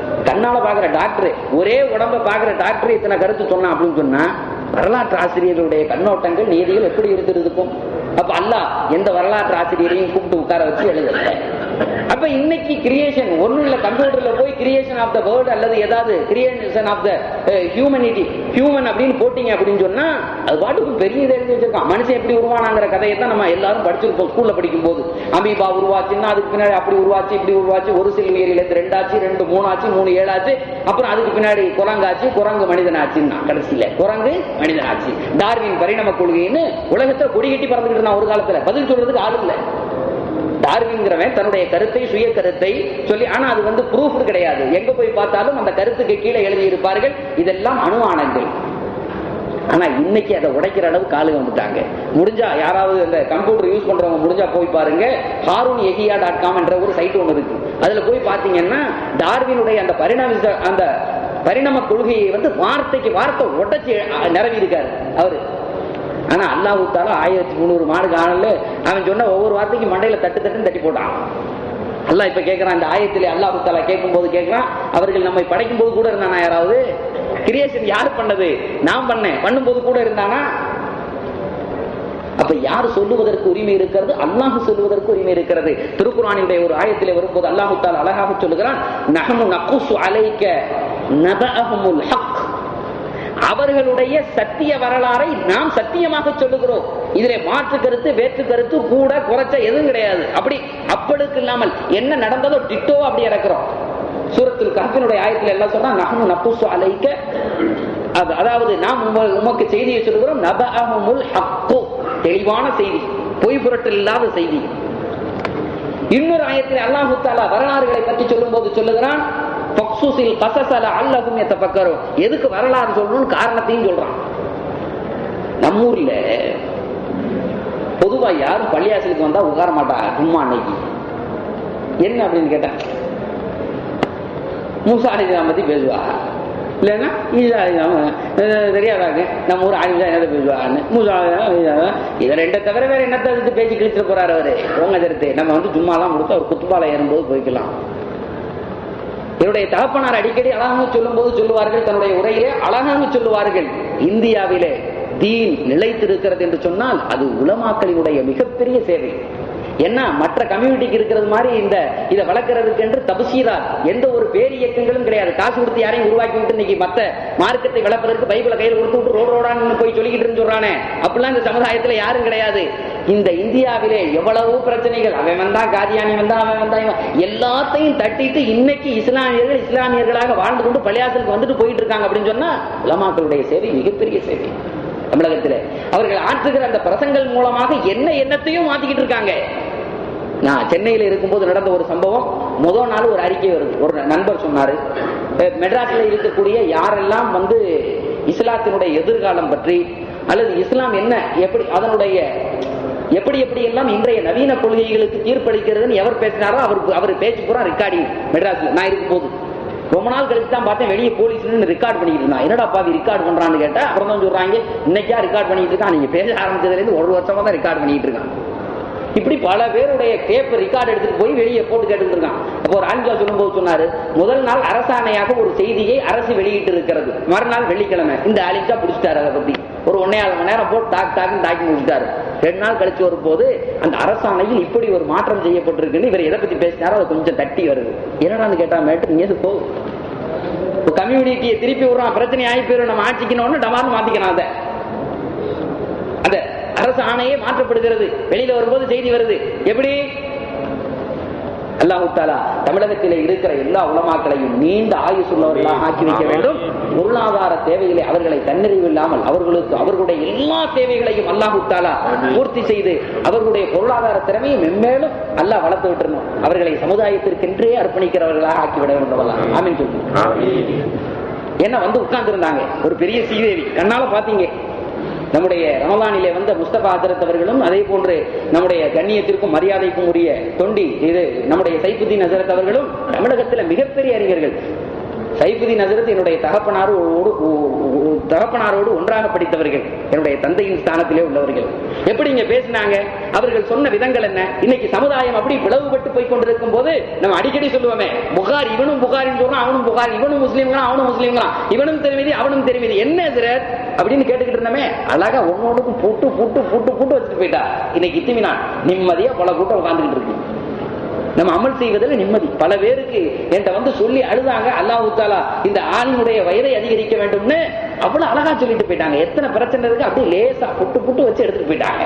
கண்ணால பாக்குற டாக்டர் ஒரே உடம்ப பாக்குற டாக்டர் இத்தனை கருத்து சொன்னா அப்படின்னு சொன்னா வரலாற்று ஆசிரியர்களுடைய கண்ணோட்டங்கள் நீதிகள் எப்படி இருந்திருக்கும் அப்ப அல்லாஹ் எந்த வரலாற்று ஆசிரியரையும் கூப்பிட்டு உட்கார வச்சு எழுதல அப்ப இன்னைக்கு கிரியேஷன் ஒண்ணும் இல்ல கம்ப்யூட்டர்ல போய் கிரியேஷன் ஆஃப் த வேர்ல்ட் அல்லது ஏதாவது creation of the humanity human அப்படின்னு போட்டீங்க அப்படின்னு சொன்னா அது பாட்டுக்கு பெரிய இதை எழுதி வச்சிருக்கான் மனுஷன் எப்படி உருவானாங்கிற கதையை தான் நம்ம எல்லாரும் படிச்சிருப்போம் ஸ்கூல்ல படிக்கும் போது அமீபா உருவாச்சுன்னா அதுக்கு பின்னாடி அப்படி உருவாச்சு இப்படி உருவாச்சு ஒரு சில உயிரில இருந்து ரெண்டாச்சு ரெண்டு மூணாச்சு மூணு ஏழாச்சு அப்புறம் அதுக்கு பின்னாடி குரங்காச்சு குரங்கு மனிதனாச்சுன்னா கடைசியில குரங்கு மனிதனாச்சு டார்வின் பரிணாம கொள்கைன்னு உலகத்துல கொடி கட்டி பறந்துகிட்டு இருந்தான் ஒரு காலத்துல பதில் சொல்றதுக்கு ஆள் இல்லை டார்வின்கிறவன் தன்னுடைய கருத்தை சுய கருத்தை சொல்லி ஆனா அது வந்து ப்ரூஃப் கிடையாது எங்க போய் பார்த்தாலும் அந்த கருத்துக்கு கீழே எழுதி இருப்பார்கள் இதெல்லாம் அனுமானங்கள் ஆனா இன்னைக்கு அதை உடைக்கிற அளவு காலு வந்துட்டாங்க முடிஞ்சா யாராவது அந்த கம்ப்யூட்டர் யூஸ் பண்றவங்க முடிஞ்சா போய் பாருங்க ஹாரூன் எகியா டாட் காம் என்ற ஒரு சைட் ஒன்று இருக்கு அதுல போய் பாத்தீங்கன்னா டார்வினுடைய அந்த பரிணாம அந்த பரிணாம கொள்கையை வந்து வார்த்தைக்கு வார்த்தை உடைச்சு நிரவி இருக்காரு அவரு ஆனா அல்லாஹ் தாலா ஆயிரத்தி முந்நூறு மாடு காணல அவன் சொன்ன ஒவ்வொரு வார்த்தைக்கு மண்டையில தட்டு தட்டுன்னு தட்டி போட்டான் அல்லாஹ் இப்ப கேட்கறான் இந்த ஆயத்திலே அல்லாஹ் தாலா கேட்கும் போது கேட்கறான் அவர்கள் நம்மை படைக்கும் போது கூட இருந்தானா யாராவது கிரியேஷன் யார் பண்ணது நான் பண்ணேன் பண்ணும்போது கூட இருந்தானா அப்ப யார் சொல்லுவதற்கு உரிமை இருக்கிறது அல்லாஹ் சொல்லுவதற்கு உரிமை இருக்கிறது திருக்குறானுடைய ஒரு ஆயத்திலே வரும்போது அல்லாஹு தாலா அழகாக சொல்லுகிறான் நஹனு நகுசு அலைக்க நபஅஹுமுல் ஹக் அவர்களுடைய சத்திய வரலாறை நாம் சத்தியமாக சொல்லுகிறோம் இதிலே மாற்று கருத்து வேற்று கருத்து கூட குறைச்ச எதுவும் கிடையாது அப்படி அப்பளுக்கு இல்லாமல் என்ன நடந்ததோ டிட்டோ அப்படி இறக்குறோம் சூரத்தில் கஹ்பினுடைய ஆயத்தில் எல்லாம் சொன்னா நஹனு நப்புசு அலைக்க அது அதாவது நாம் உம- உமக்கு செய்தியை சொல்லுகிறோம் நபஅஹுமுல் ஹக்கு தெளிவான செய்தி பொய் புரட்டல் இல்லாத செய்தி இன்னொரு ஆயத்தில் அல்லாஹு தாலா வரலாறுகளை பற்றி சொல்லும் போது சொல்லுகிறான் ஃபக்சுசில் கசசல அல்லகும் எத்தப்பக்கரும் எதுக்கு வரலாறு சொல்லணும்னு காரணத்தையும் சொல்றான் நம்ம ஊர்ல பொதுவா யாரும் பள்ளியாசலுக்கு வந்தா உட்கார மாட்டா சும்மா அன்னைக்கு என்ன அப்படின்னு கேட்டா மூசா அலிஸ்லாம் பத்தி பேசுவா இல்லைன்னா ஈசா அலிஸ்லாம் அஹ் தெரியாதாங்க நம்ம ஊர் அலிஸ்லாம் என்னதை பேசுவான்னு மூசா அலிஸ்லாம், ஈசா அலிஸ்லாம். இதை ரெண்டை தவிர வேற என்னத்தை அதுக்கு பேச்சு கிழிச்சிட்டு போறாரு அவரு உங்க தருத்து நம்ம வந்து சும்மாலாம் கொடுத்து அவர் குத்துப்பாலை ஏறும்போது போய்க்கலாம் என்னுடைய தகப்பனார் அடிக்கடி அழகாக சொல்லும் போது சொல்லுவார்கள் தன்னுடைய உரையிலே அழகாக சொல்லுவார்கள் இந்தியாவிலே தீன் நிலைத்திருக்கிறது என்று சொன்னால் அது உலமாக்களினுடைய மிகப்பெரிய சேவை என்ன மற்ற கம்யூனிட்டிக்கு இருக்கிறது மாதிரி இந்த இதை வளர்க்கறதுக்கு என்று தபசீரார் எந்த ஒரு பேர் இயக்கங்களும் கிடையாது காசு கொடுத்து யாரையும் உருவாக்கி விட்டு இன்னைக்கு மத்த மார்க்கத்தை வளர்ப்பதற்கு பைபிளை கையில் கொடுத்து விட்டு ரோடு ரோடான்னு போய் சொல்லிக்கிட்டு இருந்து சொல்றானே அப்படிலாம் இந்த சமுதாயத்துல யாரும் கிடையாது இந்த இந்தியாவிலே எவ்வளவு பிரச்சனைகள் அவன் வந்தா காதியானி வந்தா அவன் வந்தா இவன் எல்லாத்தையும் தட்டிட்டு இன்னைக்கு இஸ்லாமியர்கள் இஸ்லாமியர்களாக வாழ்ந்து கொண்டு பள்ளியாசலுக்கு வந்துட்டு போயிட்டு இருக்காங்க அப்படின்னு சொன்னா உலமாக்களுடைய சேவை மிகப்பெரிய சேவை தமிழகத்தில் அவர்கள் ஆற்றுகிற அந்த பிரசங்கள் மூலமாக என்ன எண்ணத்தையும் மாத்திக்கிட்டு இருக்காங்க நான் சென்னையில் இருக்கும்போது நடந்த ஒரு சம்பவம் முதல் நாள் ஒரு அறிக்கை வருது ஒரு நண்பர் சொன்னாரு அஹ் மெட்ராஸ்ல இருக்கக்கூடிய யாரெல்லாம் வந்து இஸ்லாத்தினுடைய எதிர்காலம் பற்றி அல்லது இஸ்லாம் என்ன எப்படி அதனுடைய எப்படி எப்படி எல்லாம் இன்றைய நவீன கொள்கைகளுக்கு தீர்ப்பளிக்கிறதுன்னு எவர் பேசினாரோ அவர் அவர் பேச்சு பூரா ரெக்கார்டிங் மெட்ராஸ்ல நான் இருக்கும்போது ரொம்ப நாள் கழிச்சு தான் பார்த்தேன் வெளியே போலீஸ் ரெக்கார்ட் பண்ணிட்டு இருந்தான் என்னடா பாவி ரெக்கார்ட் பண்றான்னு கேட்டா அப்புறம் தான் சொல்றாங்க இன்னைக்கா ரெக்கார்ட் பண்ணிட்டு இருக்கான் நீங்க பேச ஆரம்பிச்சதுல இருந்து ஒரு வருஷமா தான் ரெக்கார்ட் பண்ணிட்டு இருக்கான் இப்படி பல பேருடைய டேப் ரெக்கார்ட் எடுத்துட்டு போய் வெளியே போட்டு கேட்டு இருக்கான் அப்போ ஒரு ஆண்கள் சொல்லும்போது சொன்னாரு முதல் நாள் அரசாணையாக ஒரு செய்தியை அரசு வெளியிட்டு இருக்கிறது மறுநாள் வெள்ளிக்கிழமை இந்த ஆலிக்கா பிடிச்சிட்டாரு அதை பத்தி ஒரு ஒன்னே ஆறு மணி நேரம் போட்டு தாக்கு தாக்குன்னு தாக்கி முடிச்சிட்டாரு ரெண்டு நாள் கழிச்சு வரும்போது அந்த அரசாணையில் இப்படி ஒரு மாற்றம் செய்யப்பட்டிருக்குன்னு இவர் எதை பத்தி பேசினாரோ அதை கொஞ்சம் தட்டி வருது என்னடான்னு கேட்டா மேட்டு நீ எது போ கம்யூனிட்டியை திருப்பி விடுறான் பிரச்சனை ஆகி போயிடும் நம்ம ஆட்சிக்கணும்னு டமார்னு மாத்திக்கணும் அதை அந்த அரசு ஆணையே மாற்றப்படுகிறது வெளியில வரும்போது செய்தி வருது எப்படி அல்லாஹு தாலா தமிழகத்திலே இருக்கிற எல்லா உலமாக்களையும் நீண்ட ஆயுசுள்ளவர்களாக ஆக்கி வைக்க வேண்டும் பொருளாதார தேவைகளை அவர்களை தன்னிறைவு இல்லாமல் அவர்களுக்கு அவர்களுடைய எல்லா தேவைகளையும் அல்லாஹு தாலா பூர்த்தி செய்து அவர்களுடைய பொருளாதார திறமையை மென்மேலும் அல்லாஹ் வளர்த்து விட்டுறணும் அவர்களை சமுதாயத்திற்கென்றே அர்ப்பணிக்கிறவர்களாக ஆக்கிவிட வேண்டும் அல்லாஹ். ஆமீன் சொல்லு என்ன வந்து உட்கார்ந்து இருந்தாங்க ஒரு பெரிய சீதேவி கண்ணால பாத்தீங்க நம்முடைய ரமலானிலே வந்த முஸ்தபா ஹசரத் அவர்களும் அதே போன்று நம்முடைய கண்ணியத்திற்கும் மரியாதைக்கும் உரிய தொண்டி இது நம்முடைய சைஃபுத்தீன் ஹசரத் அவர்களும் தமிழகத்தில் மிகப்பெரிய அறிஞர்கள் சைஃபுதீன் ஹசரத் என்னுடைய தகப்பனாரோடு தகப்பனாரோடு ஒன்றாக படித்தவர்கள் என்னுடைய தந்தையின் ஸ்தானத்திலே உள்ளவர்கள் எப்படி இங்க பேசினாங்க அவர்கள் சொன்ன விதங்கள் என்ன இன்னைக்கு சமுதாயம் அப்படி பிளவுபட்டு போய் கொண்டிருக்கும் போது நம்ம அடிக்கடி சொல்லுவோமே புகார் இவனும் புகாரின்னு சொல்றான் அவனும் புகார் இவனும் முஸ்லீம்களா அவனும் முஸ்லீம்களா இவனும் தெரிவிதி அவனும் தெரிவிதி என்ன ஹசரத் அப்படின்னு கேட்டுக்கிட்டு இருந்தோமே அழகா ஒன்னொன்னுக்கும் பூட்டு பூட்டு பூட்டு பூட்டு வச்சுட்டு போயிட்டா இன்னைக்கு இத்திமினா நிம்மதியா பல கூட்டம் உட்கார்ந்துகிட்டு இருக்கு நம்ம அமல் செய்வதில் நிம்மதி பல பேருக்கு என்கிட்ட வந்து சொல்லி அழுதாங்க அல்லாஹு தாலா இந்த ஆணினுடைய வயதை அதிகரிக்க வேண்டும்னு அவ்வளவு அழகா சொல்லிட்டு போயிட்டாங்க எத்தனை பிரச்சனை இருக்கு அப்படியே லேசா புட்டு புட்டு வச்சு எடுத்துட்டு போயிட்டாங்க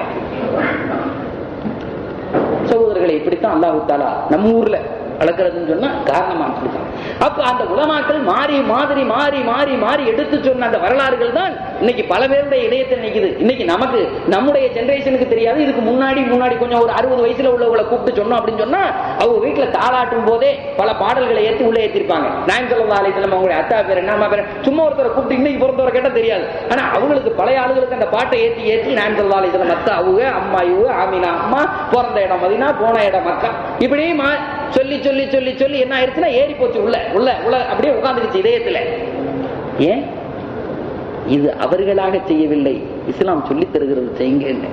சகோதரர்களை இப்படித்தான் அல்லாஹு தாலா நம்ம ஊர்ல வளர்க்கறதுன்னு சொன்னா காரணமா சொல்லிட்டாங்க அப்ப அந்த உலமாக்கள் மாறி மாதிரி மாறி மாறி மாறி எடுத்து சொன்ன அந்த வரலாறுகள் தான் இன்னைக்கு பல பேருடைய இதயத்தில் நிக்குது இன்னைக்கு நமக்கு நம்முடைய ஜெனரேஷனுக்கு தெரியாது இதுக்கு முன்னாடி முன்னாடி கொஞ்சம் ஒரு அறுபது வயசுல உள்ளவங்களை கூப்பிட்டு சொன்னோம் அப்படின்னு சொன்னா அவங்க வீட்டுல தாளாட்டும் போதே பல பாடல்களை ஏத்தி உள்ள ஏத்திருப்பாங்க நான் சொல்லா அலைத்தலம் அவங்களுடைய அத்தா பேர் என்ன அம்மா பேர் சும்மா ஒருத்தரை கூப்பிட்டு இன்னைக்கு பிறந்தவரை கேட்டா தெரியாது ஆனா அவங்களுக்கு பழைய ஆளுகளுக்கு அந்த பாட்டை ஏத்தி ஏத்தி நான் சொல்லா அலைத்தலம் அத்தா அவங்க அம்மா இவங்க ஆமினா அம்மா பிறந்த இடம் மதினா போன இடம் மக்கா இப்படி மா- சொல்லி சொல்லி சொல்லி சொல்லி என்ன ஆயிருச்சுன்னா ஏறி போச்சு உள்ள உள்ள உள்ள அப்படியே உட்கார்ந்துருச்சு இதயத்துல ஏன் இது அவர்களாக செய்யவில்லை இஸ்லாம் சொல்லித் தருகிறது செய்யுங்க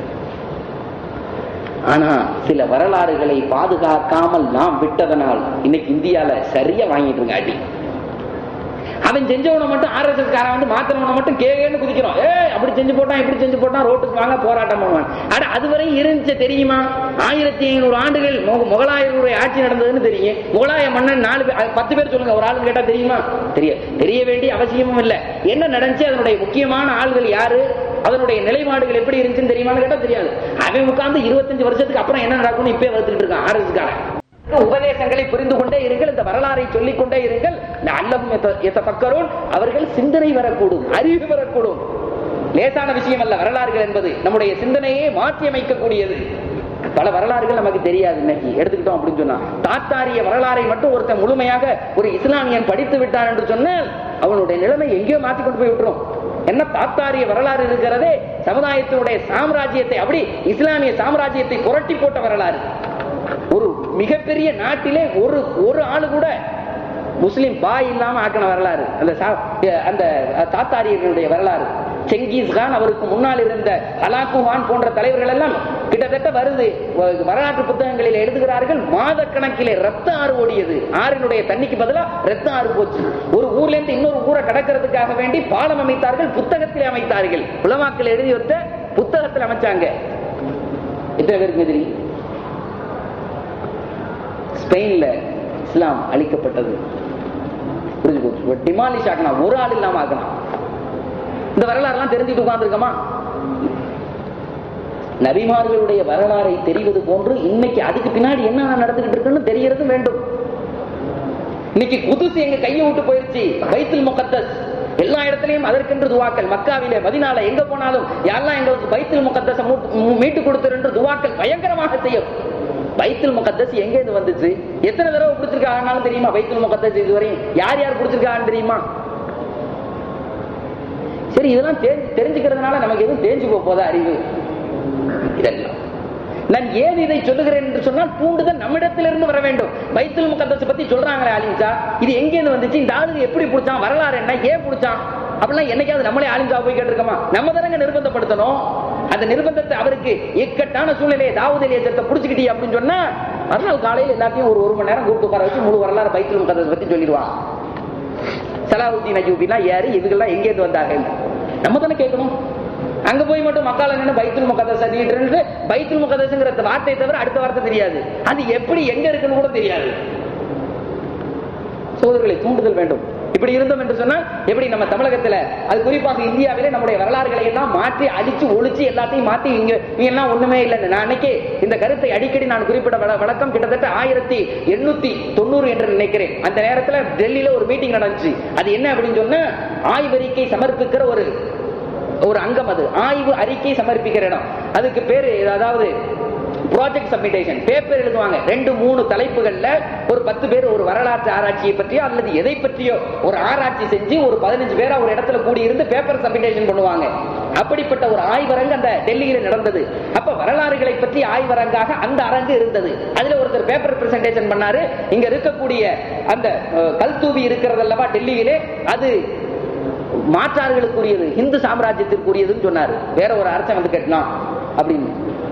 ஆனா சில வரலாறுகளை பாதுகாக்காமல் நாம் விட்டதனால் இன்னைக்கு இந்தியால சரியா வாங்கிட்டு இருங்க அடி அவன் செஞ்சவனை மட்டும் ஆர்எஸ்எஸ் காரன் வந்து மாத்திரவனை மட்டும் கேன்னு குதிக்கிறோம் ஏ அப்படி செஞ்சு போட்டான் இப்படி செஞ்சு போட்டான் ரோட்டுக்கு வாங்க போராட்டம் பண்ணுவான் அட அதுவரை இருந்துச்சு தெரியுமா ஆயிரத்தி ஐநூறு ஆண்டுகள் மொ- முகலாயருடைய ஆட்சி நடந்ததுன்னு தெரியும் முகலாய மன்னன் நாலு பேர் அது பத்து பேர் சொல்லுங்க ஒரு ஆளு கேட்டா தெரியுமா தெரிய தெரிய வேண்டிய அவசியமும் இல்ல என்ன நடந்துச்சு அதனுடைய முக்கியமான ஆள்கள் யாரு அதனுடைய நிலைப்பாடுகள் எப்படி இருந்துச்சுன்னு தெரியுமான்னு கேட்டா தெரியாது அவன் உட்கார்ந்து இருபத்தஞ்சு வருஷத்துக்கு அப்புறம் என்ன நடக்கும்னு இப்பயே வந்துட்டு இருக்கான் ஆர்எஸ் காரன் உபதேசங்களை புரிந்து கொண்டே இருங்கள் இந்த வரலாறை சொல்லிக் கொண்டே இருங்கள் அல்லவும் எத்தப்பக்கரோன் அவர்கள் சிந்தனை வரக்கூடும் அறிவு வரக்கூடும் லேசான விஷயம் அல்ல வரலாறுகள் என்பது நம்முடைய சிந்தனையே மாற்றி அமைக்கக்கூடியது பல வரலாறுகள் நமக்கு தெரியாது இன்னைக்கு எடுத்துக்கிட்டோம் அப்படின்னு சொன்னா தாத்தாரிய வரலாறை மட்டும் ஒருத்தன் முழுமையாக ஒரு இஸ்லாமியன் படித்து விட்டான் என்று சொன்னால் அவனுடைய நிலைமை எங்கேயோ மாத்தி கொண்டு போய் விட்டுரும் என்ன தாத்தாரிய வரலாறு இருக்கிறதே சமுதாயத்தினுடைய சாம்ராஜ்யத்தை அப்படி இஸ்லாமிய சாம்ராஜ்யத்தை புரட்டி போட்ட வரலாறு ஒரு மிகப்பெரிய நாட்டிலே ஒரு ஒரு ஆளு கூட முஸ்லிம் பாய் இல்லாம ஆக்கின வரலாறு அந்த சா- அந்த தாத்தாரியர்களுடைய வரலாறு செங்கிஸ் கான் அவருக்கு முன்னால் இருந்த ஹலாக்கு கான் போன்ற தலைவர்கள் எல்லாம் கிட்டத்தட்ட வருது வ- வரலாற்று புத்தகங்களில் எழுதுகிறார்கள் மாத கணக்கிலே ரத்த ஆறு ஓடியது ஆறினுடைய தண்ணிக்கு பதிலா ரத்த ஆறு போச்சு ஒரு ஊர்ல இருந்து இன்னொரு ஊரை கடக்கிறதுக்காக வேண்டி பாலம் அமைத்தார்கள் புத்தகத்திலே அமைத்தார்கள் உலமாக்கள் எழுதி வைத்த புத்தகத்தில் அமைச்சாங்க எத்தனை பேருக்கு தெரியும் ஸ்பெயின்ல இஸ்லாம் அழிக்கப்பட்டது புரிஞ்சு போச்சு டிமாலிஷ் ஆக்கணும் ஒரு ஆள் இல்லாம ஆக்கணும் இந்த வரலாறுலாம் தெரிஞ்சுட்டு உட்கார்ந்துருக்கமா நபிமார்களுடைய வரலாறை தெரிவது போன்று இன்னைக்கு அதுக்கு பின்னாடி என்ன நடந்துகிட்டு இருக்குன்னு தெரியறது வேண்டும் இன்னைக்கு குதுசு எங்க கையை விட்டு போயிருச்சு பைத்துல் முகத்தஸ் எல்லா இடத்துலயும் அதற்கென்று துவாக்கள் மக்காவிலே மதினால எங்க போனாலும் யாரெல்லாம் எங்களுக்கு பைத்துல் முகத்தஸ மீட்டு கொடுத்துரு என்று துவாக்கள் பயங்கரமாக செய்யும் பைத்துல் முகத்தஸ் எங்க இருந்து வந்துச்சு எத்தனை தடவை பிடிச்சிருக்காங்கனாலும் தெரியுமா பைத்துல் முகத்தஸ் இதுவரையும் யார் யார் பிடிச்சிருக்காங்கன்னு தெரியுமா சரி இதெல்லாம் தெரிஞ்சு- தெரிஞ்சுக்கிறதுனால நமக்கு எதுவும் தெரிஞ்சு போக போதா அறிவு இதெல்லாம் நான் ஏன் இதை சொல்லுகிறேன் என்று சொன்னால் தூண்டுதல் நம்மிடத்திலிருந்து வர வேண்டும் பைத்துல் முகத்தஸ் பத்தி சொல்றாங்களே ஆலிம்சா இது எங்க இருந்து வந்துச்சு இந்த ஆளுங்க எப்படி பிடிச்சான் வரலாறு என்ன ஏன் பிடிச்சான் அப்படிலாம் என்னைக்காவது நம்மளே ஆலிம்சா போய் கேட்டிருக்கோமா நம்ம தானங்க நிர்பந்தப்படுத்தணும் அந்த நிர்பந்தத்தை அவருக்கு இக்கட்டான சூழ்நிலையை தாவூத் அலியத்தை புடிச்சுக்கிட்டீ அப்படின்னு சொன்னா மறுநாள் காலையில் எல்லாத்தையும் ஒரு ஒரு மணி நேரம் கூப்பிட்டு உட்கார வச்சு முழு வரலாறு பைத்துல் முகத்தஸ் பத்தி சொல்லிடுவான் சலாவுத்தீன் அஜூபிலாம் யாரு இதுகெல்லாம் எங்க இருந்து வந்தாங்க நம்ம தானே கேட்கணும் அங்க போய் மட்டும் மக்கால நின்று பைத்துல் முகதஸ் நீட்டு பைத்துல் முகதஸ்ங்கிற வார்த்தையை தவிர அடுத்த வார்த்தை தெரியாது அது எப்படி எங்க இருக்குன்னு கூட தெரியாது சோதர்களை தூண்டுதல் வேண்டும் இப்படி இருந்தோம் என்று சொன்னா எப்படி நம்ம தமிழகத்துல அது குறிப்பாக இந்தியாவிலே நம்முடைய வரலாறுகளை எல்லாம் மாற்றி அடிச்சு ஒழிச்சு எல்லாத்தையும் மாத்தி இங்க நீ எல்லாம் ஒண்ணுமே இல்லைன்னு நான் அன்னைக்கு இந்த கருத்தை அடிக்கடி நான் குறிப்பிட வழ- வழக்கம் கிட்டத்தட்ட ஆயிரத்தி எண்ணூத்தி தொண்ணூறு என்று நினைக்கிறேன் அந்த நேரத்துல டெல்லியில ஒரு மீட்டிங் நடந்துச்சு அது என்ன அப்படின்னு சொன்னா ஆய்வறிக்கை சமர்ப்பிக்கிற ஒரு ஒரு அங்கம் அது ஆய்வு அறிக்கை சமர்ப்பிக்கிற இடம் அதுக்கு பேரு அதாவது ப்ராஜெக்ட் சப்மிட்டேஷன் பேப்பர் எழுதுவாங்க ரெண்டு மூணு தலைப்புகள்ல ஒரு பத்து பேர் ஒரு வரலாற்று ஆராய்ச்சியை பற்றியோ அல்லது எதை பற்றியோ ஒரு ஆராய்ச்சி செஞ்சு ஒரு பதினஞ்சு பேரா ஒரு இடத்துல கூடி இருந்து பேப்பர் சப்மிட்டேஷன் பண்ணுவாங்க அப்படிப்பட்ட ஒரு ஆய்வரங்கு அந்த டெல்லியில நடந்தது அப்ப வரலாறுகளை பற்றி ஆய்வரங்காக அந்த அரங்கு இருந்தது அதுல ஒருத்தர் பேப்பர் பிரசன்டேஷன் பண்ணாரு இங்க இருக்கக்கூடிய அந்த அஹ், கல்தூவி இருக்கிறது அல்லவா டெல்லியிலே அது மாற்றார்களுக்குரியது இந்து சாம்ராஜ்யத்திற்குரியதுன்னு சொன்னாரு வேற ஒரு அரசன் வந்து கட்டலாம் அப்படின்னு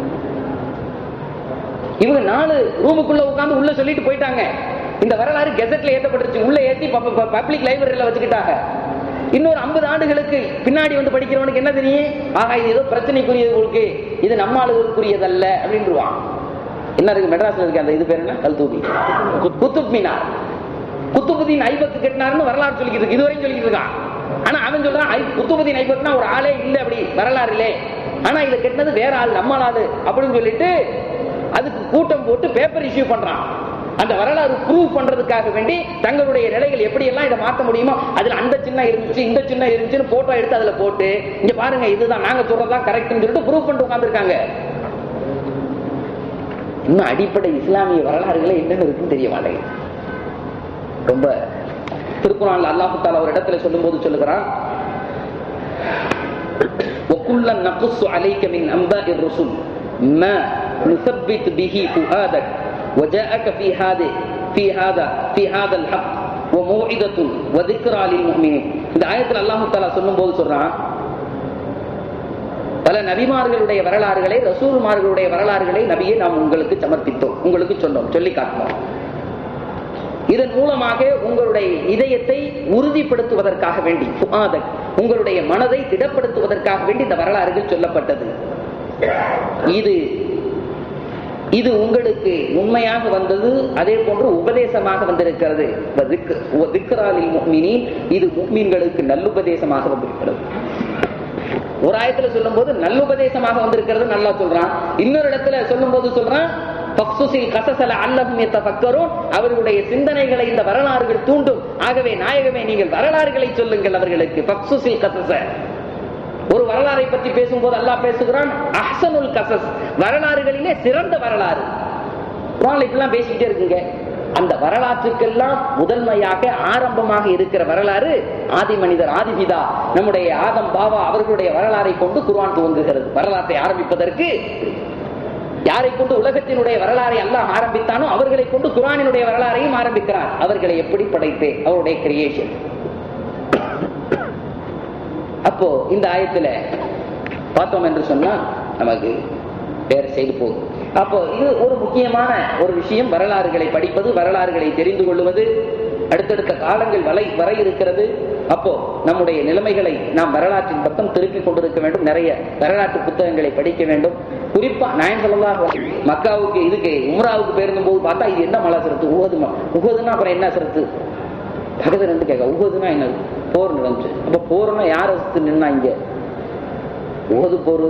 இவங்க நாலு ரூமுக்குள்ள உட்கார்ந்து உள்ள சொல்லிட்டு போயிட்டாங்க இந்த வரலாறு கெசட்ல ஏத்தப்பட்டுருச்சு உள்ள ஏத்தி பப்ளிக் லைப்ரரியில வச்சுக்கிட்டாங்க இன்னொரு 50 ஆண்டுகளுக்கு பின்னாடி வந்து படிக்கிறவனுக்கு என்ன தெரியும் ஆகா இது ஏதோ பிரச்சனைக்குரியது உங்களுக்கு இது நம்ம ஆளுகளுக்குரியதல்ல அப்படின்றான் என்ன இருக்கு மெட்ராஸ்ல இருக்கு அந்த இது பேர் என்ன கல்தூபி குத்துப் மீனார் குத்துபுதீன் ஐபத்து கட்டினார்னு வரலாறு சொல்லிக்கிட்டு இருக்கு இதுவரையும் சொல்லிக்கிட்டு இருக்கான் ஆனா அவன் சொல்றான் ஐ- குத்துபுதீன் ஐபத்துனா ஒரு ஆளே இல்ல அப்படி வரலாறுலே ஆனா இதை கட்டினது வேற ஆள் நம்ம ஆளு அப்படின்னு சொல்லிட்டு அதுக்கு கூட்டம் போட்டு பேப்பர் இஷ்யூ பண்றான் அந்த வரலாறு ப்ரூவ் பண்றதுக்காக வேண்டி தங்களுடைய நிலைகள் எப்படி எல்லாம் இதை மாத்த முடியுமோ அதுல அந்த சின்ன இருந்துச்சு இந்த சின்ன இருந்துச்சுன்னு போட்டோ எடுத்து அதுல போட்டு இங்க பாருங்க இதுதான் நாங்க சொல்றதுதான் கரெக்ட்னு சொல்லிட்டு ப்ரூவ் பண்ணிட்டு உட்கார்ந்திருக்காங்க இன்னும் அடிப்படை இஸ்லாமிய வரலாறுகளே என்னன்னு இருக்குன்னு தெரிய மாட்டேங்குது ரொம்ப திருக்குறான்ல அல்லாஹு தாலா ஒரு இடத்துல சொல்லும்போது சொல்லுகிறான் وَكُلًّا نَقُصُّ عَلَيْكَ مِنْ أَنْبَاءِ الرُّسُلِ مَا نُثَبِّتُ بِهِ فُؤَادَكَ وَجَاءَكَ فِي هَذا في هذا في هذا الحق وموعظة وذكرى للمؤمنين இந்த ஆயத்தில் அல்லாஹு தாலா சொல்லும்போது சொல்றான் பல நபிமார்களுடைய வரலாறுகளை ரசூல்மார்களுடைய வரலாறுகளை நபியை நாம் உங்களுக்கு சமர்ப்பித்தோம் உங்களுக்கு சொன்னோம் சொல்லி காட்டினோம் இதன் மூலமாக உங்களுடைய இதயத்தை உறுதிப்படுத்துவதற்காக வேண்டி ஃபுஆதக், உங்களுடைய மனதை திடப்படுத்துவதற்காக வேண்டி இந்த வரலாறுகள் சொல்லப்பட்டது இது இது உங்களுக்கு உண்மையாக வந்தது அதே போன்று உபதேசமாக வந்திருக்கிறது வதிக்- வதிக்ராலில் முஃமினீன், இது முக்மீன்களுக்கு நல்லுபதேசமாக வந்திருக்கிறது ஒரு ஆயத்துல சொல்லும்போது நல்லுபதேசமாக வந்திருக்கிறது நல்லா சொல்றான் இன்னொரு இடத்துல சொல்லும்போது சொல்றான் பக்சுசில் கசசல அல்லஹும் யத்தஃபக்கரூன் அவர்களுடைய சிந்தனைகளை இந்த வரலாறுகள் தூண்டும் ஆகவே நாயகமே நீங்கள் வரலாறுகளை சொல்லுங்கள் அவர்களுக்கு பக்சுசில் கசச ஒரு வரலாறை பற்றி பேசும்போது அல்லாஹ் பேசுகிறான் அஹ்சனுல் கசஸ் வரலாறுகளிலே சிறந்த வரலாறு குரான்ல இப்படிலாம் பேசிக்கிட்டே இருக்குங்க அந்த வரலாற்றுக்கெல்லாம் முதன்மையாக ஆரம்பமாக இருக்கிற வரலாறு ஆதி மனிதர் ஆதிபிதா நம்முடைய ஆதம் பாவா அவர்களுடைய வரலாறை கொண்டு குர்ஆன் துவங்குகிறது வரலாற்றை ஆரம்பிப்பதற்கு யாரை கொண்டு உலகத்தினுடைய வரலாறை அல்லாஹ் ஆரம்பித்தானோ அவர்களை கொண்டு குர்ஆனினுடைய வரலாறையும் ஆரம்பிக்கிறார் அவர்களை எப்படி படைத்தேன் அவருடைய கிரியேஷன் அப்போ இந்த ஆயத்துல பார்த்தோம் என்று சொன்னா நமக்கு வேற செய்து போகும் அப்போ இது ஒரு முக்கியமான ஒரு விஷயம் வரலாறுகளை படிப்பது வரலாறுகளை தெரிந்து கொள்வது அடுத்தடுத்த காலங்கள் வரை வர இருக்கிறது அப்போ நம்முடைய நிலைமைகளை நாம் வரலாற்றின் பக்கம் திருப்பிக் கொண்டிருக்க வேண்டும் நிறைய வரலாற்று புத்தகங்களை படிக்க வேண்டும் குறிப்பா நாயன் சொல்லலாம் மக்காவுக்கு இதுக்கு உம்ராவுக்கு பேருந்தும் போது பார்த்தா இது என்ன மலை சிறுத்து உகது ம- உகதுன்னா அப்புறம் என்ன சிறுத்து பக்கத்துல இருந்து கேட்க உகதுன்னா என்னது போர் நடந்துச்சு அப்ப போர்னா யார நின்னா இங்க உகது போர்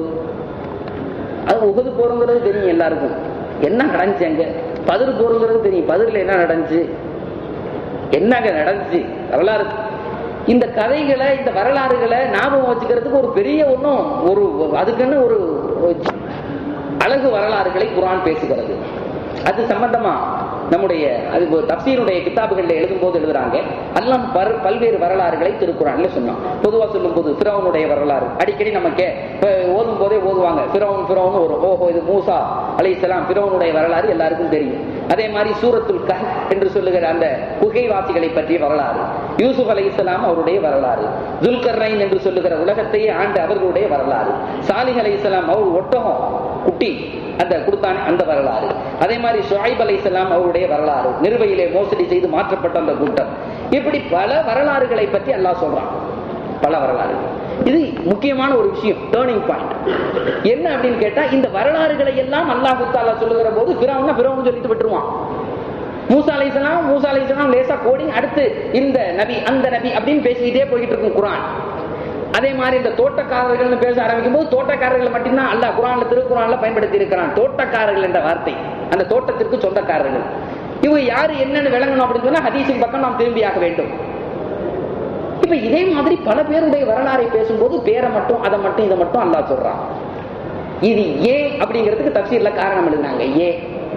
அது உகது போருங்கிறது தெரியும் எல்லாருக்கும் என்ன நடந்துச்சு அங்க பதிர் போருங்கிறது தெரியும் பதிரில் என்ன நடந்துச்சு என்னங்க நடந்துச்சு வரலாறு இந்த கதைகளை இந்த வரலாறுகளை ஞாபகம் வச்சுக்கிறதுக்கு ஒரு பெரிய ஒன்றும் ஒரு அதுக்குன்னு ஒரு ஒரு அழகு வரலாறுகளை குரான் பேசுகிறது அது சம்பந்தமா நம்முடைய அது ஒரு தப்சீருடைய கிதாபுகள்ல எழுதும் போது எழுதுறாங்க எல்லாம் பர்- பல்வேறு வரலாறுகளை திருக்குறான்ல சொன்னான் பொதுவா சொல்லும் போது பிறவனுடைய வரலாறு அடிக்கடி நம்ம கே இப்ப ஓதும் போதே ஓதுவாங்க பிறவன் பிறவன் வரும் ஓஹோ இது மூசா அலைஹிஸ்ஸலாம் பிறவனுடைய வரலாறு எல்லாருக்கும் தெரியும் அதே மாதிரி சூரத்துல் கஹ் என்று சொல்லுகிற அந்த குகைவாசிகளை பற்றிய வரலாறு யூசுப் அலைஹிஸ்ஸலாம் அவருடைய வரலாறு துல்கர்னைன் என்று சொல்லுகிற உலகத்தையே ஆண்டு அவர்களுடைய வரலாறு சாலிஹ் அலைஹிஸ்ஸலாம் அவர் ஒட்டகம் குட்டி அந்த கொடுத்தானே அந்த வரலாறு அதே மாதிரி ஷுஐப் அலைஹிஸ்ஸலாம் அவருடைய வரலாறு நிறுவையிலே மோசடி செய்து மாற்றப்பட்ட அந்த கூட்டம் இப்படி பல வரலாறுகளை பற்றி அல்லாஹ் சொல்றான் பல வரலாறு இது முக்கியமான ஒரு விஷயம் டேர்னிங் பாயிண்ட் என்ன அப்படின்னு கேட்டா இந்த வரலாறுகளை எல்லாம் அல்லாஹ் தாலா சொல்லுகிற போது பிறவன பிறவன் சொல்லிட்டு விட்டுருவான் மூசா அலைஹிஸ்ஸலாம் மூசா அலைஹிஸ்ஸலாம் லேசா கோடிங் அடுத்து இந்த நபி அந்த நபி அப்படின்னு பேசிக்கிட்டே போய்கிட்டு இருக்கும் குரான் அதே மாதிரி இந்த தோட்டக்காரர்கள்னு பேச ஆரம்பிக்கும் போது தோட்டக்காரர்கள் மட்டும்தான் அல்லாஹ் குரான்ல திருக்குறான்ல பயன்படுத்தி இருக்கிறான் தோட்டக்காரர்கள் என்ற வார்த்தை அந்த தோட்டத்திற்கு சொந்தக்காரர்கள் இவங்க யாரு என்னன்னு விளங்கணும் அப்படின்னு சொன்னா ஹதீஸின் பக்கம் நாம் திரும்பியாக வேண்டும் இப்ப இதே மாதிரி பல பேருடைய வரலாறை பேசும்போது பேரை மட்டும் அதை மட்டும் இதை மட்டும் அல்லாஹ் சொல்றான் இது ஏன் அப்படிங்கிறதுக்கு தப்சீர்ல காரணம் எழுதினாங்க ஏன்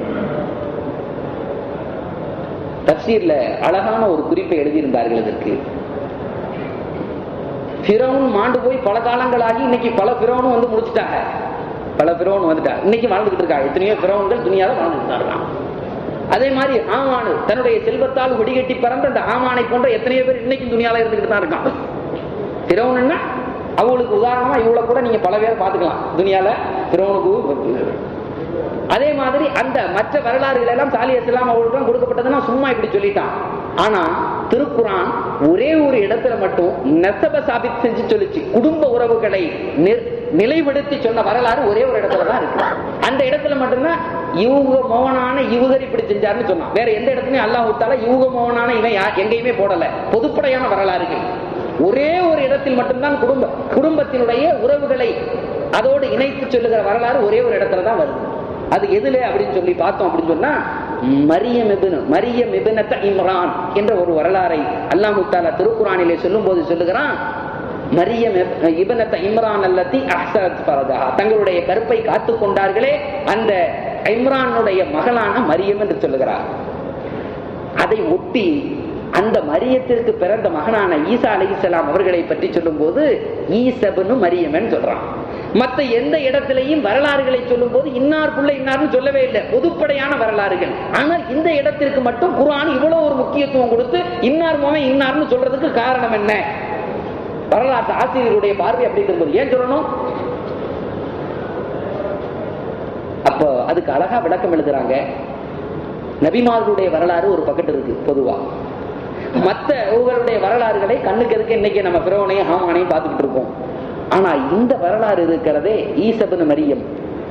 தப்சீர்ல அழகான ஒரு குறிப்பை எழுதியிருந்தார்கள் இதற்கு பிரவுன் மாண்டு போய் பல காலங்களாகி இன்னைக்கு பல பிரவுனும் வந்து முடிச்சுட்டாங்க பல பிரவுன் வந்துட்டாங்க இன்னைக்கு வாழ்ந்துகிட்டு இருக்காங்க எத்தனையோ பிரவுன்கள் துணியால வாழ்ந்துட்டு தான் இருக்காங்க அதே மாதிரி ஆமானு தன்னுடைய செல்வத்தால் வெடிகட்டி பறந்த அந்த ஆமானை போன்ற எத்தனையோ பேர் இன்னைக்கும் துணியால இருந்துகிட்டு தான் இருக்கான் பிரவுன்னா அவங்களுக்கு உதாரணமா இவ்வளவு கூட நீங்க பல பேர் பாத்துக்கலாம் துணியால பிரவுனுக்கு அதே மாதிரி அந்த மற்ற வரலாறுகள் எல்லாம் சாலி இஸ்லாம் அவர்களுக்கு கொடுக்கப்பட்டதுன்னா சும்மா இப்படி சொல்லிட்டான் ஆனா திருக்குறான் ஒரே ஒரு இடத்துல மட்டும் நெசப சாபித் செஞ்சு சொல்லிச்சு குடும்ப உறவுகளை நிர்- நிலைப்படுத்தி சொன்ன வரலாறு ஒரே ஒரு இடத்துல தான் இருக்கு அந்த இடத்துல மட்டும்தான் யூக மோகனான யுவகர் இப்படி செஞ்சாருன்னு சொன்னான் வேற எந்த இடத்துலயும் அல்லாஹ் விட்டால யூக மோகனான இவன் யா- எங்கேயுமே போடல பொதுப்படையான வரலாறுகள் ஒரே ஒரு இடத்தில் மட்டும்தான் குடும்ப குடும்பத்தினுடைய உறவுகளை அதோடு இணைத்து சொல்லுகிற வரலாறு ஒரே ஒரு இடத்துல தான் வருது அது எதுல அப்படின்னு சொல்லி பார்த்தோம் அப்படின்னு சொன்னா மரியம் இபின் மரியம் இபினத்த இம்ரான் என்ற ஒரு வரலாறை அல்லாஹு தாலா திருக்குறானிலே சொல்லும் போது சொல்லுகிறான் மரியம் இப்- இபினத்த இம்ரான் அல்லத்தி அஹ்சத் பரதா தங்களுடைய கருப்பை காத்துக் கொண்டார்களே அந்த இம்ரானுடைய மகளான மரியம் என்று சொல்லுகிறார் அதை ஒட்டி அந்த மரியத்திற்கு பிறந்த மகனான ஈசா அலைஹிஸ்ஸலாம் அவர்களை பற்றி சொல்லும்போது ஈசபனு மரியமன் சொல்றான் மத்த எந்த இடத்திலையும் வரலாறுகளை சொல்லும்போது இன்னார் புள்ள இன்னார்னு சொல்லவே இல்லை பொதுப்படையான வரலாறுகள் ஆனால் இந்த இடத்திற்கு மட்டும் குர்ஆன் இவ்வளவு ஒரு முக்கியத்துவம் கொடுத்து இன்னார் மோமே இன்னார்னு சொல்றதுக்கு காரணம் என்ன வரலாற்று ஆசிரியருடைய பார்வை அப்படி இருக்கும்போது ஏன் சொல்லணும் அப்போ அதுக்கு அழகா விளக்கம் எழுதுறாங்க நபிமார்களுடைய வரலாறு ஒரு பக்கத்து இருக்கு பொதுவா மத்த உங்களுடைய வரலாறுகளை கண்ணுக்கு எதுக்கு இன்னைக்கு நம்ம பிறவனையும் ஹாமானையும் பார்த்துக்கிட்டு இருக்கோம் ஆனா இந்த வரலாறு இருக்கிறதே ஈசபன் மரியம்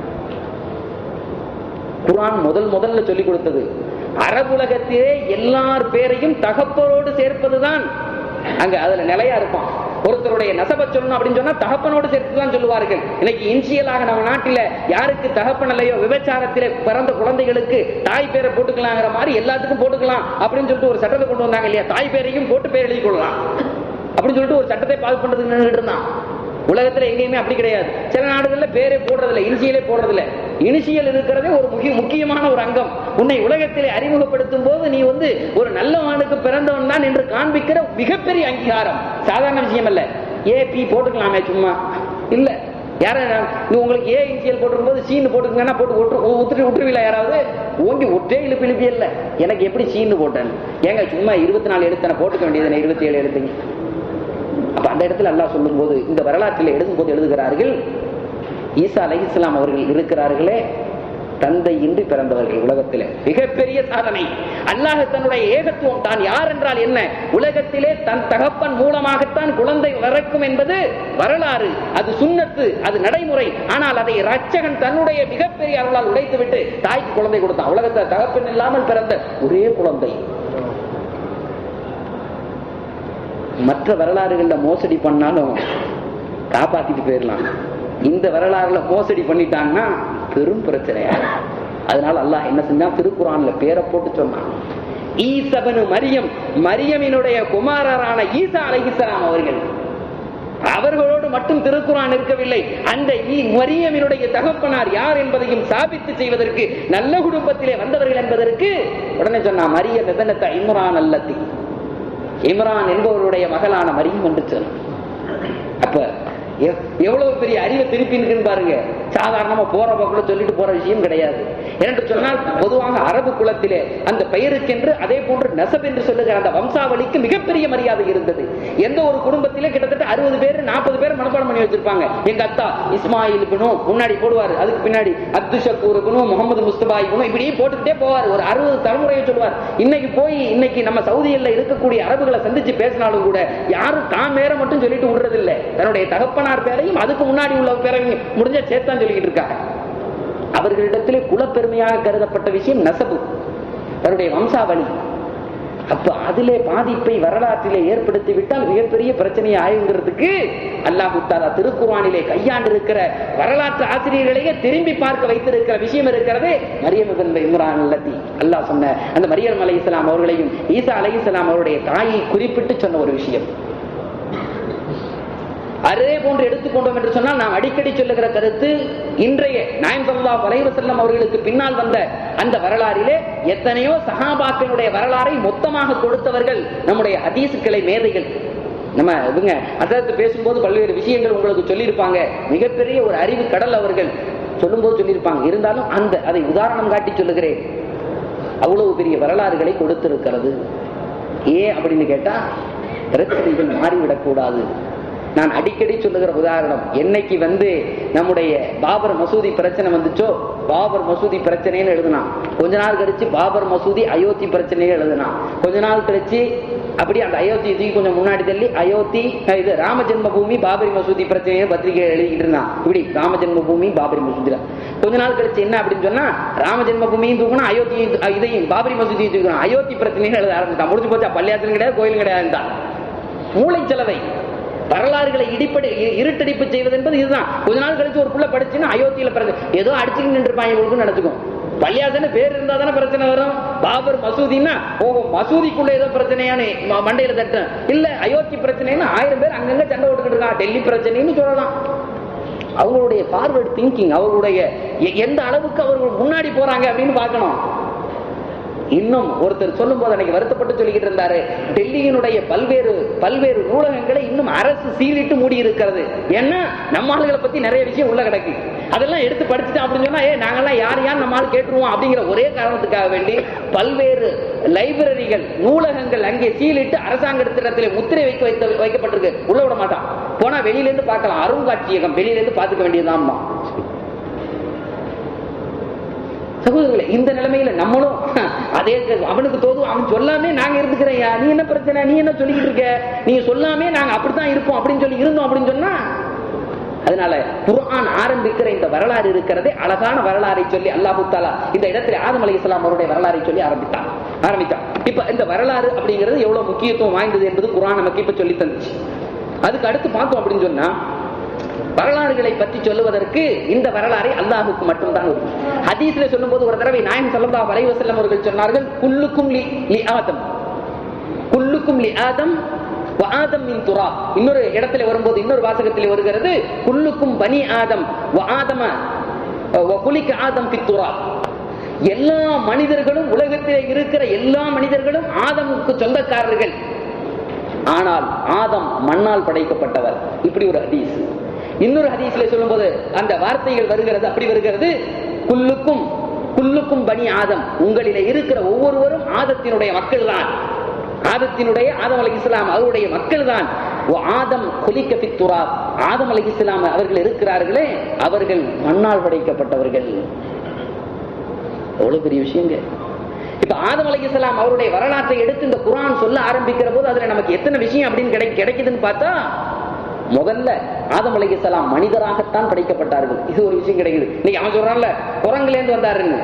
குர்ஆன் முதல் முதல்ல சொல்லி கொடுத்தது அரபுலகத்திலே எல்லார் பேரையும் தகப்பரோடு சேர்ப்பதுதான் அங்க அதுல நிலையா இருப்பான் ஒருத்தருடைய நசப சொல்லணும் அப்படின்னு சொன்னா தகப்பனோடு சேர்த்து தான் சொல்லுவார்கள் இன்னைக்கு இன்சியலாக நம்ம நாட்டில யாருக்கு தகப்பன் இல்லையோ விபச்சாரத்திலே பிறந்த குழந்தைகளுக்கு தாய் பேரை போட்டுக்கலாங்கிற மாதிரி எல்லாத்துக்கும் போட்டுக்கலாம் அப்படின்னு சொல்லிட்டு ஒரு சட்டத்தை கொண்டு வந்தாங்க இல்லையா தாய் பேரையும் போட்டு பேர் எழுதி கொள்ளலாம் அப்படின்னு சொல்லிட்டு ஒரு சட்டத்தை பாஸ் பண்றதுக்கு நின்றுட்டு இருந்தான் உலகத்துல எங்கேயுமே அப்படி கிடையாது சில நாடுகள்ல பேரே போடுறதில்ல இனிஷியலே போடுறதில்ல இனிஷியல் இருக்கிறதே ஒரு முக்கிய முக்கியமான ஒரு அங்கம் உன்னை உலகத்திலே அறிமுகப்படுத்தும் போது நீ வந்து ஒரு நல்லவனுக்கு பிறந்தவன் தான் என்று காண்பிக்கிற மிகப்பெரிய அங்கீகாரம் சாதாரண விஷயம் அல்ல ஏ பி போட்டுக்கலாமே சும்மா இல்ல யார நீ உங்களுக்கு ஏ இனிஷியல் போட்டிருக்கும் போது சீனு போட்டுக்கங்கன்னா போட்டு விட்டு உத்துட்டு விட்டுருவீங்களா யாராவது ஓங்கி ஒற்றே இழுப்பு இழுப்பி இல்ல எனக்கு எப்படி சீனு போட்டேன் ஏங்க சும்மா இருபத்தி நாலு எடுத்தன போட்டுக்க வேண்டியது இருபத்தி ஏழு எடுத்தீங்க அப்ப அந்த இடத்துல அல்லாஹ் சொல்லும் போது இந்த வரலாற்றில் எழுதும் போது எழுதுகிறார்கள் ஈசா அலைஹிஸ்ஸலாம் அவர்கள் இருக்கிறார்களே தந்தை இன்றி பிறந்தவர்கள் உலகத்திலே மிகப்பெரிய சாதனை அல்லாஹ் தன்னுடைய ஏகத்துவம் தான் யார் என்றால் என்ன உலகத்திலே தன் தகப்பன் மூலமாகத்தான் குழந்தை பிறக்கும் என்பது வரலாறு அது சுன்னத்து அது நடைமுறை ஆனால் அதை ரட்சகன் தன்னுடைய மிகப்பெரிய அருளால் உடைத்துவிட்டு தாய்க்கு குழந்தை கொடுத்தான் உலகத்தில் தகப்பன் இல்லாமல் பிறந்த ஒரே குழந்தை மற்ற வரலாறுகள்ல மோசடி பண்ணாலும் காப்பாத்திட்டு போயிடலாம் இந்த வரலாறுல மோசடி பண்ணிட்டாங்கன்னா பெரும் பிரச்சனையா அதனால அல்லாஹ் என்ன செஞ்சான் திருக்குறான்ல பேரை போட்டு சொன்னான் ஈசபனு மரியம் மரியமினுடைய குமாரரான ஈசா அலைஹிஸ்ஸலாம் அவர்கள் அவர்களோடு மட்டும் திருக்குறான் இருக்கவில்லை அந்த ஈ- மரியமினுடைய தகப்பனார் யார் என்பதையும் சாபித்து செய்வதற்கு நல்ல குடும்பத்திலே வந்தவர்கள் என்பதற்கு உடனே சொன்னா மரியம் எதனத்த இம்ரான் அல்லத்தி இம்ரான் என்பவருடைய மகளான மரியம் என்று சொன்னான் அப்ப எவ்- எவ்வளவு பெரிய அறிவை திருப்பி இருக்குன்னு பாருங்க சாதாரணமா போற போக்குல சொல்லிட்டு போற விஷயம் கிடையாது என்று சொன்னால் பொதுவாக அரபு குலத்திலே அந்த பெயருக்கென்று அதே போன்று நெசப் என்று சொல்லுகிற அந்த வம்சாவளிக்கு மிகப்பெரிய மரியாதை இருந்தது எந்த ஒரு குடும்பத்திலே கிட்டத்தட்ட அறுபது பேர் நாற்பது பேர் மனப்பாடம் பண்ணி வச்சிருப்பாங்க எங்க அத்தா இஸ்மாயில் இப்னு முன்னாடி போடுவார் அதுக்கு பின்னாடி அப்து ஷக்கூர் இப்னு முகமது முஸ்தபா இப்னு இப்படியே போட்டுக்கிட்டே போவார் ஒரு அறுபது தலைமுறையை சொல்லுவார் இன்னைக்கு போய் இன்னைக்கு நம்ம சவுதியில் இருக்கக்கூடிய அரபுகளை சந்திச்சு பேசினாலும் கூட யாரும் தான் பேரை மட்டும் சொல்லிட்டு விடுறது இல்ல தன்னுடைய தகப்பனார் பேரையும் அதுக்கு முன்னாடி உள்ள பேரையும் முடிஞ்ச சேர்த்தான் சொல்லிக்கிட்டு இருக்காங்க அவர்களிடத்திலே குலப்பெருமையாக கருதப்பட்ட விஷயம் நசபு தன்னுடைய வம்சாவளி அப்ப அதிலே பாதிப்பை வரலாற்றிலே ஏற்படுத்தி விட்டால் மிகப்பெரிய பிரச்சனையை ஆயுங்கிறதுக்கு அல்லாஹு தாலா திருக்குர்ஆனிலே கையாண்டிருக்கிற வரலாற்று ஆசிரியர்களையே திரும்பி பார்க்க வைத்திருக்கிற விஷயம் இருக்கிறதே மரியம் இப்னு இம்ரான் அல்லத்தி அல்லாஹ் சொன்ன அந்த மரியம் அலைஹிஸ்ஸலாம் அவர்களையும் ஈசா அலைஹிஸ்ஸலாம் அவருடைய தாயை குறிப்பிட்டு சொன்ன ஒரு விஷயம் அதே போன்று எடுத்துக்கொண்டோம் என்று சொன்னால் நாம் அடிக்கடி சொல்லுகிற கருத்து இன்றைய நாயம் சல்லா வலைவ செல்லம் அவர்களுக்கு பின்னால் வந்த அந்த வரலாறிலே எத்தனையோ சஹாபாக்களுடைய வரலாறை மொத்தமாக கொடுத்தவர்கள் நம்முடைய ஹதீசுக்களை மேதைகள் நம்ம இவங்க அதற்கு பேசும்போது பல்வேறு விஷயங்கள் உங்களுக்கு சொல்லியிருப்பாங்க மிகப்பெரிய ஒரு அறிவு கடல் அவர்கள் சொல்லும்போது சொல்லியிருப்பாங்க இருந்தாலும் அந்த அதை உதாரணம் காட்டி சொல்லுகிறேன் அவ்வளவு பெரிய வரலாறுகளை கொடுத்திருக்கிறது ஏன் அப்படின்னு கேட்டா பிரச்சனைகள் மாறிவிடக் கூடாது நான் அடிக்கடி சொல்லுகிற உதாரணம் என்னைக்கு வந்து நம்முடைய பாபர் மசூதி பிரச்சனை வந்துச்சோ பாபர் மசூதி பிரச்சனைன்னு எழுதினான் கொஞ்ச நாள் கழிச்சு பாபர் மசூதி அயோத்தி பிரச்சனையே எழுதினான் கொஞ்ச நாள் கழிச்சு அப்படி அந்த அயோத்தி தூக்கி கொஞ்சம் முன்னாடி தள்ளி அயோத்தி அஹ் இது ராம ஜென்ம பூமி பாபரி மசூதி பிரச்சனையை பத்திரிகை எழுதிட்டு இருந்தான் இப்படி ராம ஜென்ம பூமி பாபரி மசூதியில கொஞ்ச நாள் கழிச்சு என்ன அப்படின்னு சொன்னா ராம ஜென்ம பூமியும் தூக்கணும் அயோத்தியும் தூ- இதையும் பாபரி மசூதியும் தூக்கணும் அயோத்தி பிரச்சனையை எழுத ஆரம்பிச்சான் முடிஞ்சு போச்சா பள்ளியாத்திலும் கிடையாது கோயிலும் கிடையாது மூளைச்சலவை வரலாறுகளை இடிப்படி இ- இருட்டடிப்பு செய்வது என்பது இதுதான் கொஞ்ச நாள் கழிச்சு ஒரு புள்ள படிச்சுன்னா அயோத்தியில பிறகு ஏதோ அடிச்சுக்கிட்டு நின்றுப்பாங்க இவங்களுக்கு நினைச்சுக்கும் பள்ளியாசன பேர் இருந்தா தானே பிரச்சனை வரும் பாபர் மசூதின்னா ஓஹோ மசூதிக்குள்ள ஏதோ பிரச்சனையானு ம- மண்டையில தட்டும் இல்ல அயோத்தி பிரச்சனைன்னு ஆயிரம் பேர் அங்கங்க சண்டை போட்டுக்கிட்டு இருக்கான் டெல்லி பிரச்சனைன்னு சொல்லலாம் அவங்களுடைய ஃபார்வர்ட் திங்கிங் அவர்களுடைய எ- எந்த அளவுக்கு அவர்கள் முன்னாடி போறாங்க அப்படின்னு பார்க்கணும் இன்னும் ஒருத்தர் சொல்லும் போது அன்னைக்கு வருத்தப்பட்டு சொல்லிக்கிட்டு இருந்தாரு டெல்லியினுடைய பல்வேறு பல்வேறு நூலகங்களை இன்னும் அரசு சீலிட்டு மூடி இருக்கிறது ஏன்னா நம்ம ஆளுகளை பத்தி நிறைய விஷயம் உள்ள கிடக்கு அதெல்லாம் எடுத்து படிச்சுட்டோம் அப்படின்னு சொன்னா ஏ நாங்கெல்லாம் யார் யார் நம்ம ஆள் கேட்டுருவோம் அப்படிங்கிற ஒரே காரணத்துக்காக வேண்டி பல்வேறு லைப்ரரிகள் நூலகங்கள் அங்கே சீலிட்டு அரசாங்கத்திடத்தில் முத்திரை வைக்க வைத்த வைக்கப்பட்டிருக்கு உள்ள விட மாட்டான் போனா வெளியில இருந்து பார்க்கலாம் அருங்காட்சியகம் வெளியில இருந்து பார்த்துக்க வேண்டியதுதான் சகோதரர்களே இந்த நிலைமையில நம்மளும் அதே க- அவனுக்கு தோதும் அவன் சொல்லாமே நாங்க இருந்துக்கிறேயா நீ என்ன பிரச்சனை நீ என்ன சொல்லிக்கிட்டு இருக்க நீ சொல்லாமே நாங்க அப்படித்தான் இருப்போம் அப்படின்னு சொல்லி இருந்தோம் அப்படின்னு சொன்னா அதனால குர்ஆன் ஆரம்பிக்கிற இந்த வரலாறு இருக்கிறதே அழகான வரலாறை சொல்லி அல்லாஹு தாலா இந்த இடத்துல ஆதம் அலி இஸ்லாம் அவருடைய வரலாறை சொல்லி ஆரம்பித்தான் ஆரம்பித்தான் இப்ப இந்த வரலாறு அப்படிங்கிறது எவ்வளவு முக்கியத்துவம் வாய்ந்தது என்பது குர்ஆன் நமக்கு இப்ப சொல்லி தந்துச்சு அதுக்கு அடுத்து பார்த்தோம் அப்படின்னு சொன்னா வரலாறுகளை பற்றி சொல்லுவதற்கு இந்த வரலாறை அல்லாஹுக்கு மட்டும்தான் உண்டு. ஹதீஸ்ல சொல்லும்போது ஒரு தடவை நாயகம் ஸல்லல்லாஹு அலைஹி வஸல்லம் அவர்கள் சொன்னார்கள் குல்லுக்கும் லி லி ஆதம் குல்லுக்கும் லி ஆதம் வ ஆதம் மின் துரா இன்னொரு இடத்துல வரும்போது இன்னொரு வாசகத்தில் வருகிறது குல்லுக்கும் பனி ஆதம் வ ஆதம வ குலிக்க ஆதம் பி துரா எல்லா மனிதர்களும் உலகத்தில் இருக்கிற எல்லா மனிதர்களும் ஆதமுக்கு சொந்தக்காரர்கள் ஆனால் ஆதம் மண்ணால் படைக்கப்பட்டவர் இப்படி ஒரு ஹதீஸ் இன்னொரு ஹதீஸ்ல சொல்லும்போது அந்த வார்த்தைகள் வருகிறது அப்படி வருகிறது குல்லுக்கும் குல்லுக்கும் பனி ஆதம் உங்களிலே இருக்கிற ஒவ்வொருவரும் ஆதத்தினுடைய மக்கள் தான் ஆதத்தினுடைய ஆதம் அலி இஸ்லாம் அவருடைய மக்கள் தான் ஆதம் குலிக்க பித்துரா ஆதம் அலி இஸ்லாம் அவர்கள் இருக்கிறார்களே அவர்கள் மண்ணால் படைக்கப்பட்டவர்கள் எவ்வளவு பெரிய விஷயங்க இப்ப ஆதம் அலைஹிஸ்ஸலாம் அவருடைய வரலாற்றை எடுத்து இந்த குர்ஆன் சொல்ல ஆரம்பிக்கிற போது அதுல நமக்கு எத்தனை விஷயம் அப்படின்னு கிடை கிடைக்குதுன்னு பார்த்தா முதல்ல ஆதம் அலைஹிஸ்ஸலாம் மனிதராகத்தான் படைக்கப்பட்டார்கள் இது ஒரு விஷயம் கிடைக்குது இன்னைக்கு அவன் சொல்றான்ல குரங்குல இருந்து வந்தாருன்னு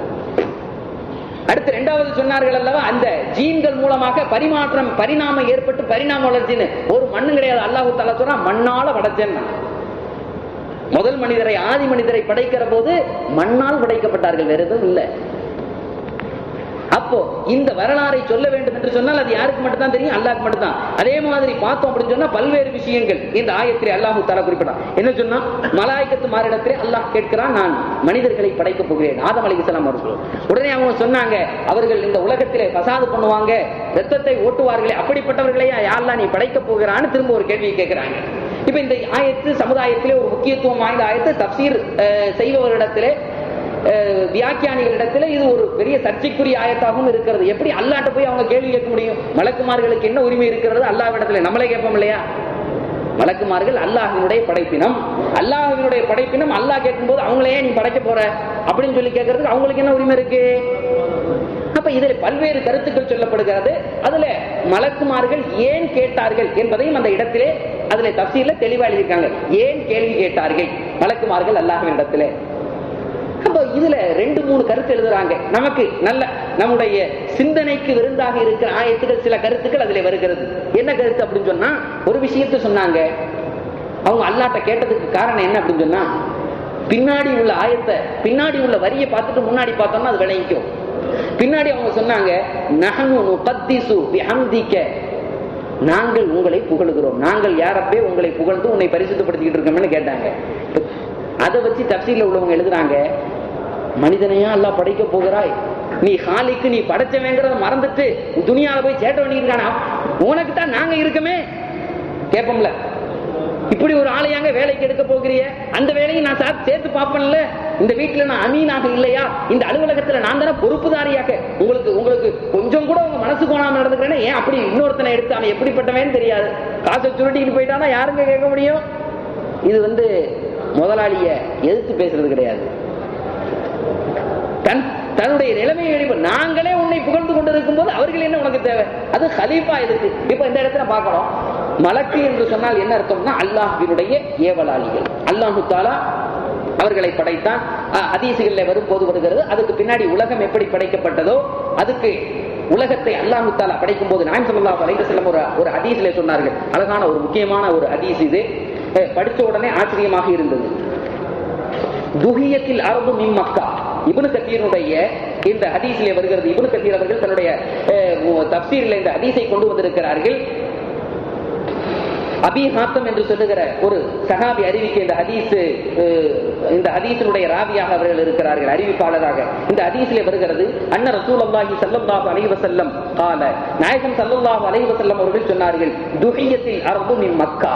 அடுத்து இரண்டாவது சொன்னார்கள் அல்லவா அந்த ஜீன்கள் மூலமாக பரிமாற்றம் பரிணாமம் ஏற்பட்டு பரிணாம வளர்ச்சின்னு ஒரு மண்ணு கிடையாது அல்லாஹு தாலா சொன்னா மண்ணால படைச்சேன்னா முதல் மனிதரை ஆதி மனிதரை படைக்கிற போது மண்ணால் படைக்கப்பட்டார்கள் வேற எதுவும் இல்லை அப்போ இந்த வரலாறை சொல்ல வேண்டும் என்று சொன்னால் அது யாருக்கு மட்டும் தான் தெரியும் அல்லாஹ்க்கு மட்டும் தான் அதே மாதிரி பார்த்தோம் அப்படின்னு சொன்னா பல்வேறு விஷயங்கள் இந்த ஆயத்திலே அல்லாஹு தாலா குறிப்பிட்டான் என்ன சொன்னா மலாய்க்கத்து மாறிடத்திலே அல்லாஹ் கேட்கிறான் நான் மனிதர்களை படைக்கப் போகிறேன் ஆதம் அலிகலாம் அவர்கள் உடனே அவங்க சொன்னாங்க அவர்கள் இந்த உலகத்திலே பசாது பண்ணுவாங்க ரத்தத்தை ஓட்டுவார்களே அப்படிப்பட்டவர்களையா யாரெல்லாம் நீ படைக்கப் போகிறான்னு திரும்ப ஒரு கேள்வியை கேட்கிறாங்க இப்ப இந்த ஆயத்து சமுதாயத்திலே ஒரு முக்கியத்துவம் வாய்ந்த ஆயத்து தப்சீர் அஹ், செய்பவரிடத்திலே அஹ், வியாக்கியானிகளிடத்துல இது ஒரு பெரிய சர்ச்சைக்குரிய ஆயத்தாகவும் இருக்கிறது எப்படி அல்லாட்ட போய் அவங்க கேள்வி கேட்க முடியும் மலக்குமார்களுக்கு என்ன உரிமை இருக்கிறது அல்லாவிடத்துல நம்மளே கேட்போம் இல்லையா மலக்குமார்கள் அல்லாஹினுடைய படைப்பினம் அல்லாஹினுடைய படைப்பினம் அல்லாஹ் கேட்கும்போது அவங்களே நீ படைக்க போற அப்படின்னு சொல்லி கேட்கறதுக்கு அவங்களுக்கு என்ன உரிமை இருக்கு அப்ப இதுல பல்வேறு கருத்துக்கள் சொல்லப்படுகிறது அதுல மலக்குமார்கள் ஏன் கேட்டார்கள் என்பதையும் அந்த இடத்திலே அதுல தப்சீர்ல தெளிவா எழுதியிருக்காங்க ஏன் கேள்வி கேட்டார்கள் மலக்குமார்கள் அல்லாஹ்வின் இடத்திலே அப்ப இதுல ரெண்டு மூணு கருத்து எழுதுறாங்க நமக்கு நல்ல நம்முடைய சிந்தனைக்கு விருந்தாக இருக்கிற ஆயத்துகள் சில கருத்துக்கள் அதுல வருகிறது என்ன கருத்து அப்படின்னு சொன்னா ஒரு விஷயத்த சொன்னாங்க அவங்க அல்லாட்ட கேட்டதுக்கு காரணம் என்ன அப்படின்னு சொன்னா பின்னாடி உள்ள ஆயத்தை பின்னாடி உள்ள வரியை பார்த்துட்டு முன்னாடி பார்த்தோம்னா அது விளங்கிக்கும் பின்னாடி அவங்க சொன்னாங்க நஹனு நுகத்திசு பிஹம்திக்க நாங்கள் உங்களை புகழுகிறோம் நாங்கள் யாரப்பே உங்களை புகழ்ந்து உன்னை பரிசுத்தப்படுத்திக்கிட்டு இருக்கோம்னு கேட்டாங்க அதை வச்சு தப்சீல உள்ளவங்க எழுதுறாங்க மனிதனையா எல்லாம் படைக்க போகிறாய் நீ ஹாலிக்கு நீ படைச்சவங்கிறத மறந்துட்டு துணியால போய் சேட்ட பண்ணிருக்கானா உனக்கு தான் நாங்க இருக்கமே கேப்போம்ல இப்படி ஒரு ஆளையாங்க வேலைக்கு எடுக்க போகிறிய அந்த வேலையை நான் சார் சேர்த்து பார்ப்பேன்ல இந்த வீட்டுல நான் அமீனாக இல்லையா இந்த அலுவலகத்துல நான் தானே பொறுப்புதாரியாக உங்களுக்கு உங்களுக்கு கொஞ்சம் கூட உங்க மனசு கோணாம நடந்துக்கிறேன்னா ஏன் அப்படி இன்னொருத்தனை எடுத்து அவன் எப்படிப்பட்டவன் தெரியாது காசை சுருட்டிட்டு போயிட்டானா யாருங்க கேட்க முடியும் இது வந்து முதலாளிய எதிர்த்து பேசுறது கிடையாது தன் தன்னுடைய நிலைமையை எழுப்ப நாங்களே உன்னை புகழ்ந்து கொண்டிருக்கும் போது அவர்கள் என்ன உனக்கு தேவை அது ஹலீஃபா எதுக்கு இப்ப இந்த இடத்துல பார்க்கணும் மலக்கு என்று சொன்னால் என்ன அர்த்தம்னா அல்லாஹினுடைய ஏவலாளிகள் அல்லாஹு தாலா அவர்களை படைத்தான் அதீசுகளில் வரும்போது வருகிறது அதுக்கு பின்னாடி உலகம் எப்படி படைக்கப்பட்டதோ அதுக்கு உலகத்தை அல்லாஹு தாலா படைக்கும் போது நாயம் சொல்லா அலைந்து செல்லும் ஒரு ஒரு அதீசிலே சொன்னார்கள் அழகான ஒரு முக்கியமான ஒரு அதீஸ் இது படித்த உடனே ஆச்சரியமாக இருந்தது துஹியத்தில் அரபு மின் மக்கா இபுனு கத்தீருடைய இந்த ஹதீஸிலே வருகிறது இபுனு கத்தீர் அவர்கள் தன்னுடைய தப்சீரில் இந்த ஹதீஸை கொண்டு வந்திருக்கிறார்கள் அபி ஹாத்தம் என்று சொல்லுகிற ஒரு சகாபி அறிவிக்க இந்த ஹதீஸ் இந்த ஹதீஸினுடைய ராவியாக அவர்கள் இருக்கிறார்கள் அறிவிப்பாளராக இந்த ஹதீஸிலே வருகிறது அன்ன ரசூல் அல்லாஹி சல்லல்லாஹு அலைஹி வஸல்லம் கால நாயகம் சல்லல்லாஹு அலைஹி வஸல்லம் அவர்கள் சொன்னார்கள் துஹியத்தில் அரபு மின் மக்கா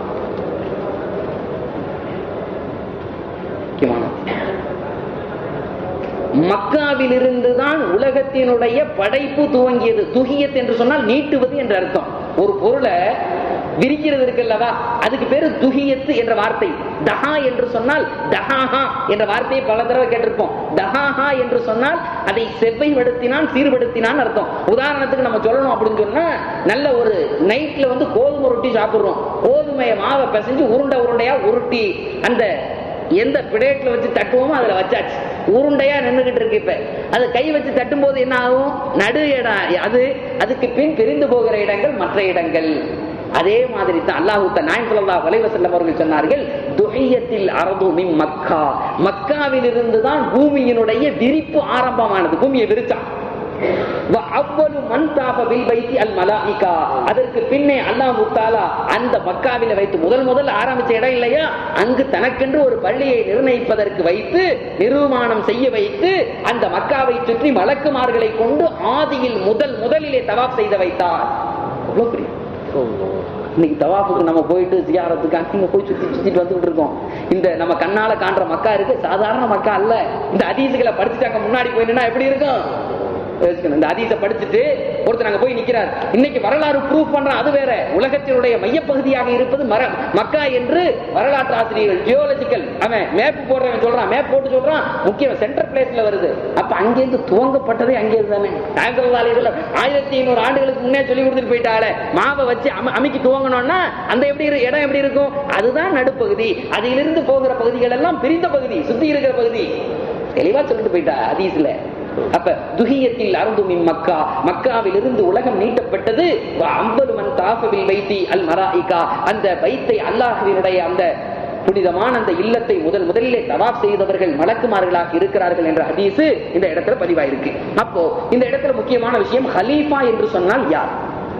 மக்காவிலிருந்து தான் உலகத்தினுடைய படைப்பு துவங்கியது துகியத் என்று சொன்னால் நீட்டுவது என்று அர்த்தம் ஒரு பொருளை விரிக்கிறது இருக்குல்லவா அதுக்கு பேரு துகியத்து என்ற வார்த்தை தஹா என்று சொன்னால் தஹாஹா என்ற வார்த்தையை பல தடவை கேட்டிருப்போம் தஹாஹா என்று சொன்னால் அதை செவ்வைப்படுத்தினான் சீர்படுத்தினான் அர்த்தம் உதாரணத்துக்கு நம்ம சொல்லணும் அப்படின்னு சொன்னா நல்ல ஒரு நைட்ல வந்து கோதுமை ரொட்டி சாப்பிடுறோம் கோதுமையை மாவை பிசைஞ்சு உருண்டை உருண்டையா உருட்டி அந்த எந்த பிளேட்ல வச்சு தட்டுவோமோ அதுல வச்சாச்சு உருண்டையா நின்றுகிட்டு இருக்கு இப்ப அது கை வச்சு தட்டும் போது என்ன ஆகும் நடு இடம் அது அதுக்கு பின் பிரிந்து போகிற இடங்கள் மற்ற இடங்கள் அதே மாதிரி தான் அல்லாஹூத்த நாயம் சொல்லா வலைவசல்லம் அவர்கள் சொன்னார்கள் துகையத்தில் அரபு மின் மக்கா மக்காவில் இருந்து தான் பூமியினுடைய விரிப்பு ஆரம்பமானது பூமியை விரிச்சான் அதற்கு பின்னே அல்லாஹு தாலா அந்த மக்காவில வைத்து முதல் முதல் ஆரம்பிச்ச இடம் இல்லையா அங்கு தனக்கென்று ஒரு பள்ளியை நிர்ணயிப்பதற்கு வைத்து நிர்மாணம் செய்ய வைத்து அந்த மக்காவை சுற்றி மலக்குமார்களை கொண்டு ஆதியில் முதல் முதலிலே தவாப் செய்த வைத்தார் அவ்வளவு பெரிய இன்னைக்கு தவாஃபுக்கு நம்ம போயிட்டு ஜியாரத்துக்கு அங்க போய் சுத்தி சுத்திட்டு வந்துட்டு இருக்கோம் இந்த நம்ம கண்ணால காண்ற மக்கா இருக்கு சாதாரண மக்கா அல்ல இந்த அதீசுகளை படிச்சுட்டாங்க முன்னாடி போய் நின்னா எப்படி இருக்கும் இந்த அதீச படிச்சுட்டு ஒருத்தர் அங்க போய் நிக்கிறார் இன்னைக்கு வரலாறு ப்ரூவ் பண்றான் அது வேற உலகத்தினுடைய மையப்பகுதியாக இருப்பது மர மக்கா என்று வரலாற்று ஆசிரியர்கள் ஜியோலஜிக்கல் அவன் மேப் போடுறவன் சொல்றான் மேப் போட்டு சொல்றான் முக்கியம் சென்டர் பிளேஸ்ல வருது அப்ப அங்கிருந்து துவங்கப்பட்டதே அங்கே தானே ஆயிரத்தி ஐநூறு ஆண்டுகளுக்கு முன்னே சொல்லி கொடுத்துட்டு போயிட்டாலே மாவை வச்சு அமைக்கி துவங்கணும்னா அந்த எப்படி இடம் எப்படி இருக்கும் அதுதான் நடுப்பகுதி அதிலிருந்து போகிற பகுதிகள் எல்லாம் பிரிந்த பகுதி சுத்தி இருக்கிற பகுதி தெளிவா சொல்லிட்டு போயிட்டா அதீஸ்ல அப்ப துகியத்தில் அருந்துமின் மக்கா மக்காவில் இருந்து உலகம் நீட்டப்பட்டது அம்பலுமன் தாஃபவில் வைத்தி அல் மராயிகா அந்த வைத்தை அல்லாஹுவினுடைய அந்த புனிதமான அந்த இல்லத்தை முதல் முதலிலே தவாப் செய்தவர்கள் மலக்குமார்களாக இருக்கிறார்கள் என்ற ஹதீஸ் இந்த இடத்துல பதிவாயிருக்கு அப்போ இந்த இடத்துல முக்கியமான விஷயம் ஹலீஃபா என்று சொன்னால் யார்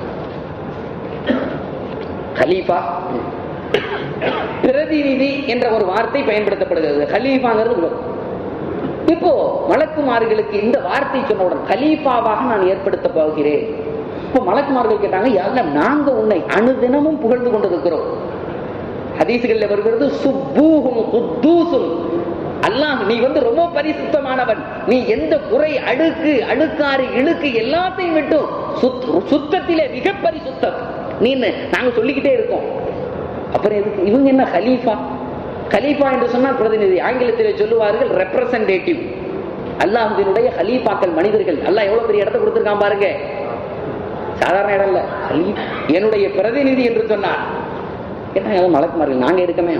ஹலீஃபா பிரதிநிதி என்ற ஒரு வார்த்தை பயன்படுத்தப்படுகிறது ஹலீஃபாங்கிறது இப்போ மலக்குமார்களுக்கு இந்த வார்த்தை சொன்னவுடன் கலீஃபாவாக நான் ஏற்படுத்த போகிறேன் இப்போ மலக்குமார்கள் கேட்டாங்க யாரும் நாங்க உன்னை அணுதினமும் புகழ்ந்து கொண்டிருக்கிறோம் ஹதீசுகள்ல வருகிறது சுப்பூகும் குத்தூசும் அல்லாஹ் நீ வந்து ரொம்ப பரிசுத்தமானவன் நீ எந்த குறை அழுக்கு அழுக்காறு இழுக்கு எல்லாத்தையும் விட்டும் சுத்தத்திலே மிக பரிசுத்தம் நீ நாங்க சொல்லிக்கிட்டே இருக்கோம் அப்புறம் எதுக்கு இவங்க என்ன ஹலீஃபா கலீஃபா என்று சொன்னால் பிரதிநிதி ஆங்கிலத்திலே சொல்லுவார்கள் ரெப்ரசன்டேட்டிவ் அல்லாஹுடைய ஹலீஃபாக்கள் மனிதர்கள் அல்லாஹ் எவ்வளவு பெரிய இடத்தை கொடுத்திருக்கான் பாருங்க சாதாரண இடம் இல்ல என்னுடைய பிரதிநிதி என்று சொன்னார் கேட்டாங்க மலக்குமார்கள் நாங்க இருக்கமே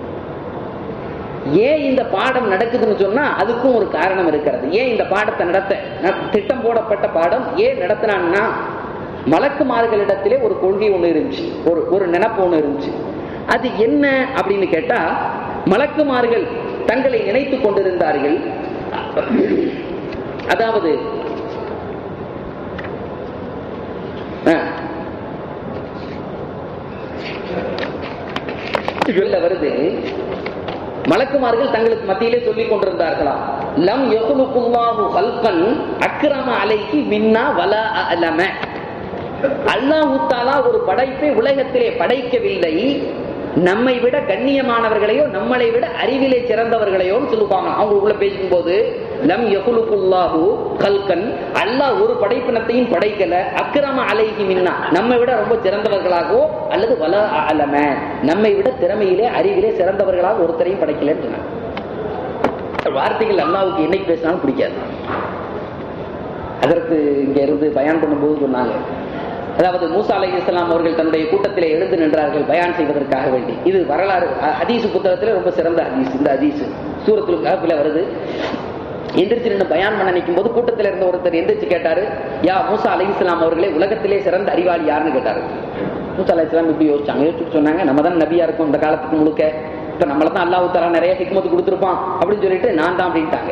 ஏன் இந்த பாடம் நடக்குதுன்னு சொன்னா அதுக்கும் ஒரு காரணம் இருக்கிறது ஏன் இந்த பாடத்தை நடத்த திட்டம் போடப்பட்ட பாடம் ஏன் நடத்தினான்னா மலக்குமார்களிடத்திலே ஒரு கொள்கை ஒண்ணு இருந்துச்சு ஒரு ஒரு நினப்பு ஒண்ணு இருந்துச்சு அது என்ன அப்படின்னு கேட்டா மலக்குமார்கள் தங்களை நினைத்துக் கொண்டிருந்தார்கள் அதாவது இதுல வருது மலக்குமார்கள் தங்களுக்கு மத்தியிலே சொல்லிக் கொண்டிருந்தார்களாம் லம் யகுலுக்குல்லாஹு ஹல்கன் அக்ரம அலைக்கு மின்னா வலா அலம அல்லாஹு தாலா ஒரு படைப்பை உலகத்திலே படைக்கவில்லை நம்மை விட கண்ணியமானவர்களையோ நம்மளை விட அறிவிலே சிறந்தவர்களையோ சொல்லுவாங்க அவங்க உள்ள பேசும்போது லம் யகுலுக்குல்லாஹு கல்கன் அல்லாஹ் ஒரு படைப்பினத்தையும் படைக்கல அக்கிரம அலைகி மின்னா நம்மை விட ரொம்ப சிறந்தவர்களாகவோ அல்லது வல அலம நம்மை விட திறமையிலே அறிவிலே சிறந்தவர்களாக ஒருத்தரையும் படைக்கலன்னு சொன்னாங்க வார்த்தைகள் அல்லாவுக்கு என்னைக்கு பேசினாலும் பிடிக்காது அதற்கு இங்க இருந்து பயான் பண்ணும்போது சொன்னாங்க அதாவது மூசா அலை இஸ்லாம் அவர்கள் தன்னுடைய கூட்டத்திலே எழுந்து நின்றார்கள் பயான் செய்வதற்காக வேண்டி இது வரலாறு அ- ஹதீஸ் புத்தகத்திலே ரொம்ப சிறந்த ஹதீஸ் இந்த ஹதீஸ் சூரத்துல் கஹஃபில வருது எந்திரிச்சு நின்று பயான் பண்ண நிற்கும் போது கூட்டத்தில் இருந்த ஒருத்தர் எந்திரிச்சு கேட்டாரு யா மூசா அலை இஸ்லாம் அவர்களே உலகத்திலே சிறந்த அறிவாளி யாருன்னு கேட்டாரு மூசா அலை இஸ்லாம் இப்படி யோசிச்சாங்க யோசிச்சுட்டு சொன்னாங்க நம்ம தான் நபியா இருக்கும் இந்த காலத்துக்கு முழுக்க இப்ப நம்மள தான் அல்லாஹ் தலா நிறைய ஹிக்மத்து கொடுத்துருப்பான் அப்படின்னு சொல்லிட்டு நான் தான் அப்படின்ட்டாங்க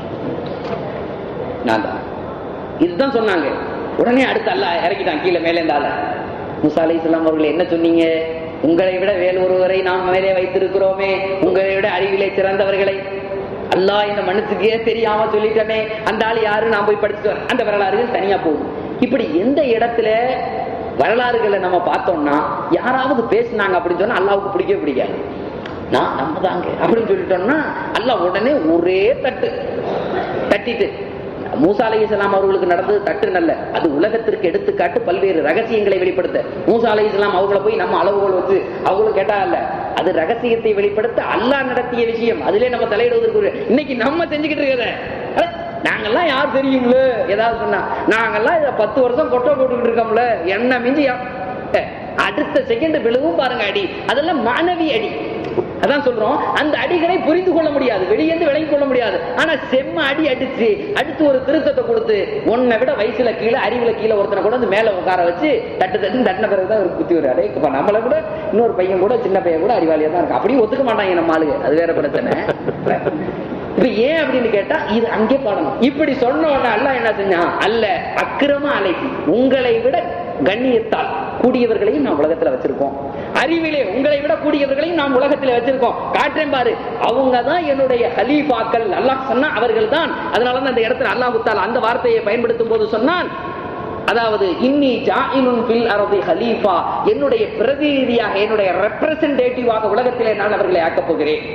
நான் தான் இதுதான் சொன்னாங்க உடனே அடுத்து அல்லாஹ் இறக்கிட்டான் கீழே மேலே இருந்தால முசா அலை இஸ்லாம் அவர்கள் என்ன சொன்னீங்க உங்களை விட வேறு ஒருவரை நாம் மேலே வைத்திருக்கிறோமே உங்களை விட அறிவிலே சிறந்தவர்களை அல்லாஹ் இந்த மனுஷுக்கே தெரியாம சொல்லிட்டனே அந்த ஆள் யாரு நான் போய் படிச்சுட்டு வரேன் அந்த வரலாறுகள் தனியா போகும் இப்படி எந்த இடத்துல வரலாறுகளை நம்ம பார்த்தோம்னா யாராவது பேசுனாங்க அப்படின்னு சொன்னா அல்லாவுக்கு பிடிக்கவே பிடிக்காது நான் நம்ம தாங்க அப்படின்னு சொல்லிட்டோம்னா அல்லாஹ் உடனே ஒரே தட்டு தட்டிட்டு மூசா அலை இஸ்லாம் அவர்களுக்கு நடந்தது தட்டு நல்ல அது உலகத்திற்கு எடுத்துக்காட்டு பல்வேறு ரகசியங்களை வெளிப்படுத்த மூசா அலை இஸ்லாம் அவங்கள போய் நம்ம அளவுகோல் வச்சு அவங்களும் கேட்டா இல்ல அது ரகசியத்தை வெளிப்படுத்த அல்லாஹ் நடத்திய விஷயம் அதிலே நம்ம தலையிடுவதற்கு ஒரு- இன்னைக்கு நம்ம செஞ்சுக்கிட்டு இருக்கிறத அட, நாங்கெல்லாம் யார் தெரியும்ல ஏதாவது சொன்னா நாங்கெல்லாம் இத பத்து வருஷம் கொட்டை போட்டுக்கிட்டு இருக்கோம்ல என்ன மிஞ்சி யா- அஹ், அடுத்த செகண்ட் விழுவும் பாருங்க அடி அதெல்லாம் மாணவி அடி அதான் சொல்றோம் அந்த அடிகளை புரிந்து கொள்ள முடியாது வெளியேந்து விளங்கி கொள்ள முடியாது ஆனா செம்ம அடி அடிச்சு அடுத்து ஒரு திருத்தத்தை கொடுத்து உன்னை விட வயசுல கீழே அறிவுல கீழே ஒருத்தனை கூட வந்து மேல உட்கார வச்சு தட்டு தட்டு தட்டின பிறகுதான் ஒரு குத்தி வரும் அடே இப்ப நம்மள கூட இன்னொரு பையன் கூட சின்ன பையன் கூட அறிவாளியா தான் இருக்கு அப்படியும் ஒத்துக்க மாட்டாங்க நம்ம ஆளுங்க அது வேற பிரச்சனை இப்ப ஏன் அப்படின்னு கேட்டா இது அங்கே பாடணும் இப்படி சொன்ன உடனே அல்லாஹ் என்ன செஞ்சான் அல்ல அக்கிரம அலைக்கு உங்களை விட கண்ணியத்தால் கூடியவர்களையும் நாம் உலகத்துல வச்சிருக்கோம் அறிவிலே உங்களை விட கூடியவர்களையும் நாம் உலகத்துல வச்சிருக்கோம் காற்றேன் பாரு அவங்க தான் என்னுடைய ஹலீஃபாக்கள் அல்லாஹ் சொன்னா அவர்கள் தான் அதனாலதான் அந்த இடத்துல அல்லாஹ் தாலா அந்த வார்த்தையை பயன்படுத்தும் போது சொன்னான் அதாவது இன்னி ஜாயினுன் பில் அரபி ஹலீஃபா என்னுடைய பிரதிநிதியாக என்னுடைய ரெப்ரசன்டேட்டிவாக உலகத்திலே நான் அவர்களை ஆக்கப் போகிறேன்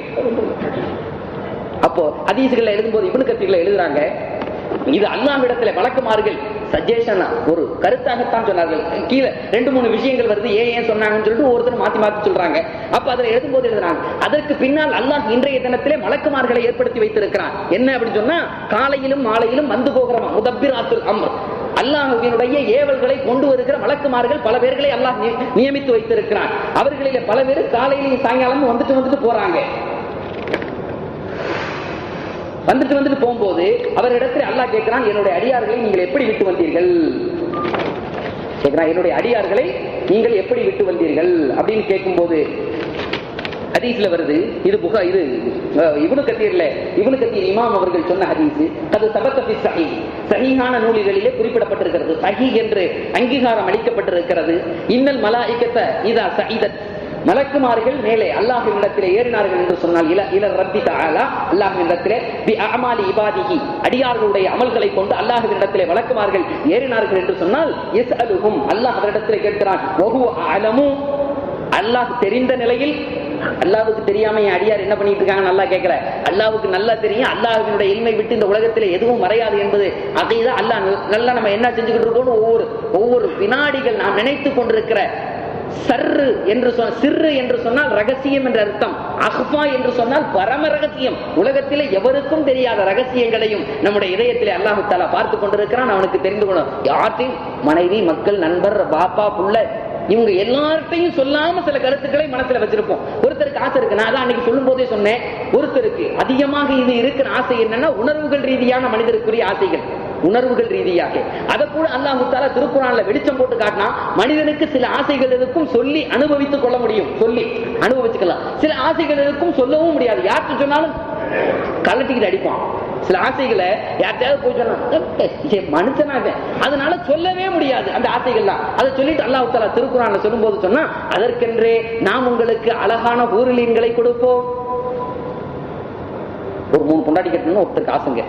அப்போ ஹதீஸ்களை எழுதும்போது இப்னு கத்தீர்ல எழுதுறாங்க இது அல்லாஹ்விடத்துல வழக்கமாறுகள் சஜஷனா ஒரு கருத்தாகத்தான் சொன்னார்கள் கீழே ரெண்டு மூணு விஷயங்கள் வருது ஏன் ஏன் சொன்னாங்கன்னு சொல்லிட்டு ஒருத்தர் மாத்தி மாத்தி சொல்றாங்க அப்ப அதுல எழுதும்போது எழுதுறாங்க அதற்கு பின்னால் அல்லாஹ் இன்றைய தினத்திலே மலக்குமார்களை ஏற்படுத்தி வைத்திருக்கிறான் என்ன அப்படின்னு சொன்னா காலையிலும் மாலையிலும் வந்து போகிற முதப்பிராத்துல் அம்ர் அல்லாஹுவினுடைய ஏவல்களை கொண்டு வருகிற மலக்குமார்கள் பல பேர்களை அல்லாஹ் நி- நியமித்து வைத்திருக்கிறான் அவர்களிலே பல பேர் காலையிலையும் சாயங்காலமும் வந்துட்டு வந்துட்டு போறாங்க வந்துட்டு வந்துட்டு போகும்போது அவரிடத்தில் அல்லாஹ் கேட்கிறான் என்னுடைய அடியார்களை நீங்கள் எப்படி விட்டு வந்தீர்கள் கேட்கிறான் என்னுடைய அடியார்களை நீங்கள் எப்படி விட்டு வந்தீர்கள் அப்படின்னு கேட்கும்போது ஹதீஸ்ல வருது இது புகா இது அஹ், இப்னு கத்தீர்ல இப்னு கத்தீர் இமாம் அவர்கள் சொன்ன ஹதீஸ் அது சபத்தபி சஹி சஹீஹான நூல்களிலே குறிப்பிடப்பட்டிருக்கிறது சஹி என்று அங்கீகாரம் அளிக்கப்பட்டிருக்கிறது இன்னல் மலாயிக்கத்த இதா சஇதத் மலக்குமார்கள் மேலே அல்லாஹ்வினிடத்திலே ஏறினார்கள் என்று சொன்னால் இல இல ரப்பி தஆலா அல்லாஹ்வினிடத்திலே பி அமாலி இபாதிஹி அடியார்களுடைய அமல்களை கொண்டு அல்லாஹ்வினிடத்திலே மலக்குமார்கள் ஏறினார்கள் என்று சொன்னால் யஸ்அலுஹும் அல்லாஹ் அவரிடத்திலே கேட்கிறான் வஹு அலமு அல்லாஹ் தெரிந்த நிலையில் அல்லாவுக்கு தெரியாம என் அடியார் என்ன பண்ணிட்டு இருக்காங்க நல்லா கேட்கல அல்லாவுக்கு நல்லா தெரியும் அல்லாஹ்வினுடைய இல்மை விட்டு இந்த உலகத்தில் எதுவும் மறையாது என்பது அதைதான் அல்லாஹ் நல்- நல்லா நம்ம என்ன செஞ்சுக்கிட்டு இருக்கோம் ஒவ்வொரு ஒவ்வொரு வினாடிகள் நாம் நினைத்து கொண்டிருக்கிற சர்ரு என்று சொன்ன சிறு என்று சொன்னால் ரகசியம் என்ற அர்த்தம் அஹ்பா என்று சொன்னால் பரம ரகசியம் உலகத்திலே எவருக்கும் தெரியாத ரகசியங்களையும் நம்முடைய இதயத்திலே அல்லாஹு தாலா பார்த்து கொண்டிருக்கிறான் அவனுக்கு தெரிந்து கொள்ளும் யார்ட்டையும் மனைவி மக்கள் நண்பர் பாப்பா புள்ள இவங்க எல்லார்ட்டையும் சொல்லாம சில கருத்துக்களை மனசுல வச்சிருப்போம் ஒருத்தருக்கு ஆசை இருக்கு நான் அதான் அன்னைக்கு சொல்லும் போதே சொன்னேன் ஒருத்தருக்கு அதிகமாக இது இருக்கிற ஆசை என்னன்னா உணர்வுகள் ரீதியான மனிதருக்குரிய ஆசைகள் உணர்வுகள் ரீதியாக அதை கூட அல்லாஹு தாலா திருக்குறான்ல வெளிச்சம் போட்டு காட்டினா மனிதனுக்கு சில ஆசைகள் இருக்கும் சொல்லி அனுபவித்துக் கொள்ள முடியும் சொல்லி அனுபவிச்சுக்கலாம் சில ஆசைகள் இருக்கும் சொல்லவும் முடியாது யாருக்கு சொன்னாலும் கலட்டிக்கிட்டு அடிப்பான் சில ஆசைகளை யார்கிட்டயாவது போய் சொன்னா மனுஷனா இவன். அதனால சொல்லவே முடியாது அந்த ஆசைகள்லாம் அதை சொல்லிட்டு அல்லாஹ் தாலா திருக்குறான்ல சொல்லும்போது சொன்னா அதற்கென்றே நாம் உங்களுக்கு அழகான ஊருளீன்களை கொடுப்போம் ஒரு மூணு பொண்டாட்டி கட்டணும்னு ஒருத்தருக்கு ஆசைங்க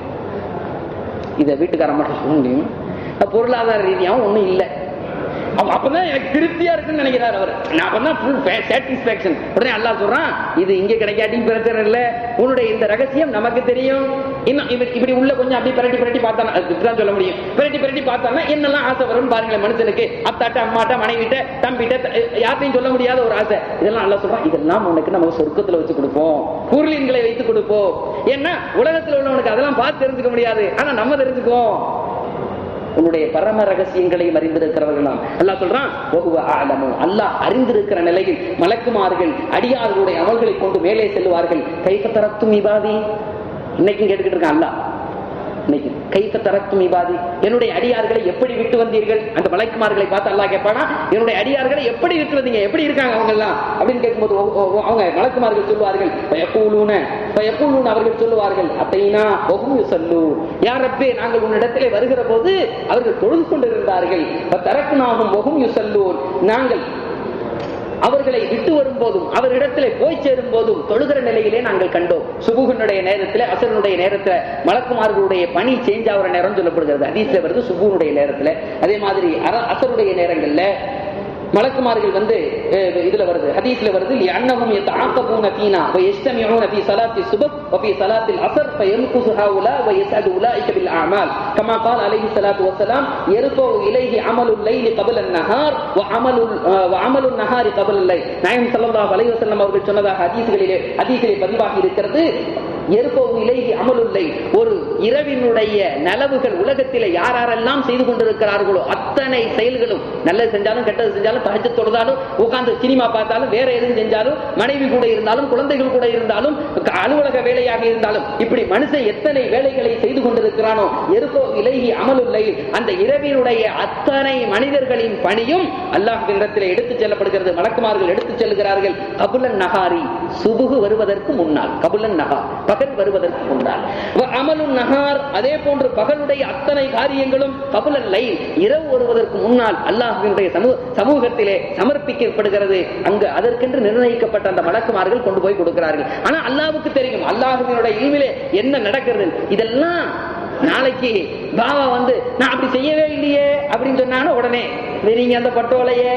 இதை வீட்டுக்காரன் மட்டும் சொல்ல முடியும் அது பொருளாதார ரீதியாகவும் ஒண்ணும் இல்லை அப்ப- அப்பதான் எனக்கு திருப்தியா இருக்குன்னு நினைக்கிறார் அவர் நான் அப்பதான் ஃபுல் சாட்டிஸ்பாக்சன் உடனே அல்லாஹ் சொல்றான் இது இங்க கிடைக்காட்டியும் பிரச்சனை இல்ல உன்னுடைய இந்த ரகசியம் நமக்கு தெரியும் இன்னும் இப்படி இப்படி உள்ள கொஞ்சம் அப்படி பிரட்டி பிரட்டி பார்த்தானா அதுதான் சொல்ல முடியும் பிரட்டி பிரட்டி பார்த்தானா என்னெல்லாம் ஆசை வரும்னு பாருங்களேன் மனுஷனுக்கு அத்தாட்ட அம்மாட்ட மனைவிட்ட தம்பிட்ட த- யார்ட்டையும் சொல்ல முடியாத ஒரு ஆசை இதெல்லாம் அல்லாஹ் சொல்றான் இதெல்லாம் உனக்கு நம்ம சொர்க்கத்துல வச்சு கொடுப்போம் குருளின்களை வைத்து கொடுப்போம் ஏன்னா உலகத்துல உள்ளவனுக்கு அதெல்லாம் பார்த்து தெரிஞ்சுக்க முடியாது ஆனா நம்ம தெரிஞ்சுக்குவோம் உன்னுடைய பரம ரகசியங்களையும் அறிந்திருக்கிறவர்களாம் அல்லாஹ் சொல்றான் "வஹுவ அஅலமு." அல்லாஹ் அறிந்திருக்கிற நிலையில் மலக்குமார்கள் அடியார்களுடைய அமல்களை கொண்டு மேலே செல்வார்கள் கைஃப தரத்தும் இபாதி இன்னைக்கும் கேட்டுக்கிட்டு இருக்கான் அல்லாஹ் இன்னைக்கு கைஃப தரத்தும் இபாதி என்னுடைய அடியார்களை எப்படி விட்டு வந்தீர்கள் அந்த மலைக்குமார்களை பார்த்து அல்லாஹ் கேட்பானா என்னுடைய அடியார்களை எப்படி விட்டு வந்தீங்க எப்படி இருக்காங்க அவங்க எல்லாம் அப்படின்னு கேட்கும்போது ஒ- ஒ- அவங்க மலக்குமார்கள் சொல்லுவார்கள் "ஃபயக்கூலூன", ஃபயக்கூலூன அவர்கள் சொல்லுவார்கள் அத்தைனா வஹும் யுஸல்லூ யார் ரப்பே நாங்கள் உன்னிடத்திலே வருகிற போது அவர்கள் தொழுது கொண்டிருந்தார்கள் தரக்குனாகும் வஹும் யுஸல்லூன் நாங்கள் அவர்களை விட்டு வரும்போதும் அவரிடத்திலே போய் சேரும் போதும் தொழுகிற நிலையிலே நாங்கள் கண்டோம் சுபுகனுடைய நேரத்துல அசரனுடைய நேரத்துல மலக்குமார்களுடைய பணி சேஞ்ச் ஆகிற நேரம் சொல்லப்படுகிறது ஹதீஸ்ல வருது சுபுனுடைய நேரத்துல அதே மாதிரி அர- அசருடைய நேரங்கள்ல மலக்குமார்கள் வந்து அஹ், இதுல வருது ஹதீஸ்ல வருது அன்னஹும் يتعاقبون فينا ويجتمعون في صلاة الصبح وفي صلاة العصر فينقص هؤلاء ويسعد أولئك بالأعمال كما قال عليه الصلاة والسلام يرفع إليه عمل الليل قبل النهار وعمل آه، وعمل النهار قبل الليل நாயம் ஸல்லல்லாஹு அலைஹி வஸல்லம் அவர்கள் சொன்னதாக ஹதீஸ்களிலே ஹதீஸிலே பதிவாகி இருக்கிறது எருப்பவு இலைகி அமலுல்லை ஒரு இரவினுடைய நலவுகள் உலகத்திலே யார் யாரெல்லாம் செய்து கொண்டிருக்கிறார்களோ அத்தனை செயல்களும் நல்லது செஞ்சாலும் கெட்டது செஞ்சாலும் தகச்சு தொழுதாலும் உட்கார்ந்து சினிமா பார்த்தாலும் வேற எதுவும் செஞ்சாலும் மனைவி கூட இருந்தாலும் குழந்தைகள் கூட இருந்தாலும் க- அலுவலக வேலையாக இருந்தாலும் இப்படி மனுஷன் எத்தனை வேலைகளை செய்து கொண்டிருக்கிறானோ எருப்போ இலைகி அமலுல்லை அந்த இரவினுடைய அத்தனை மனிதர்களின் பணியும் அல்லாஹ்விடத்திலே எடுத்துச் செல்லப்படுகிறது மலக்குமார்கள் எடுத்துச் செல்கிறார்கள் கபுலன் நகாரி சுபுகு வருவதற்கு முன்னால் கபுலன் நகா பகல் வருவதற்கு முன்னால் வ அமலுன் நகார் அதே போன்று பகலுடைய அத்தனை காரியங்களும் கபுலன் லைல் இரவு வருவதற்கு முன்னால் அல்லாஹ்வினுடைய சமூக சமூகத்திலே சமர்ப்பிக்கப்படுகிறது அங்கு அதற்கென்று நிர்ணயிக்கப்பட்ட அந்த மலக்குமார்கள் கொண்டு போய் கொடுக்கிறார்கள் ஆனா அல்லாஹ்வுக்கு தெரியும் அல்லாஹ்வினுடைய இல்மிலே என்ன நடக்கிறது இதெல்லாம் நாளைக்கு பாவா வந்து நான் அப்படி செய்யவே இல்லையே அப்படின்னு சொன்னாங்கன்னா உடனே நீங்க அந்த பட்டோலையே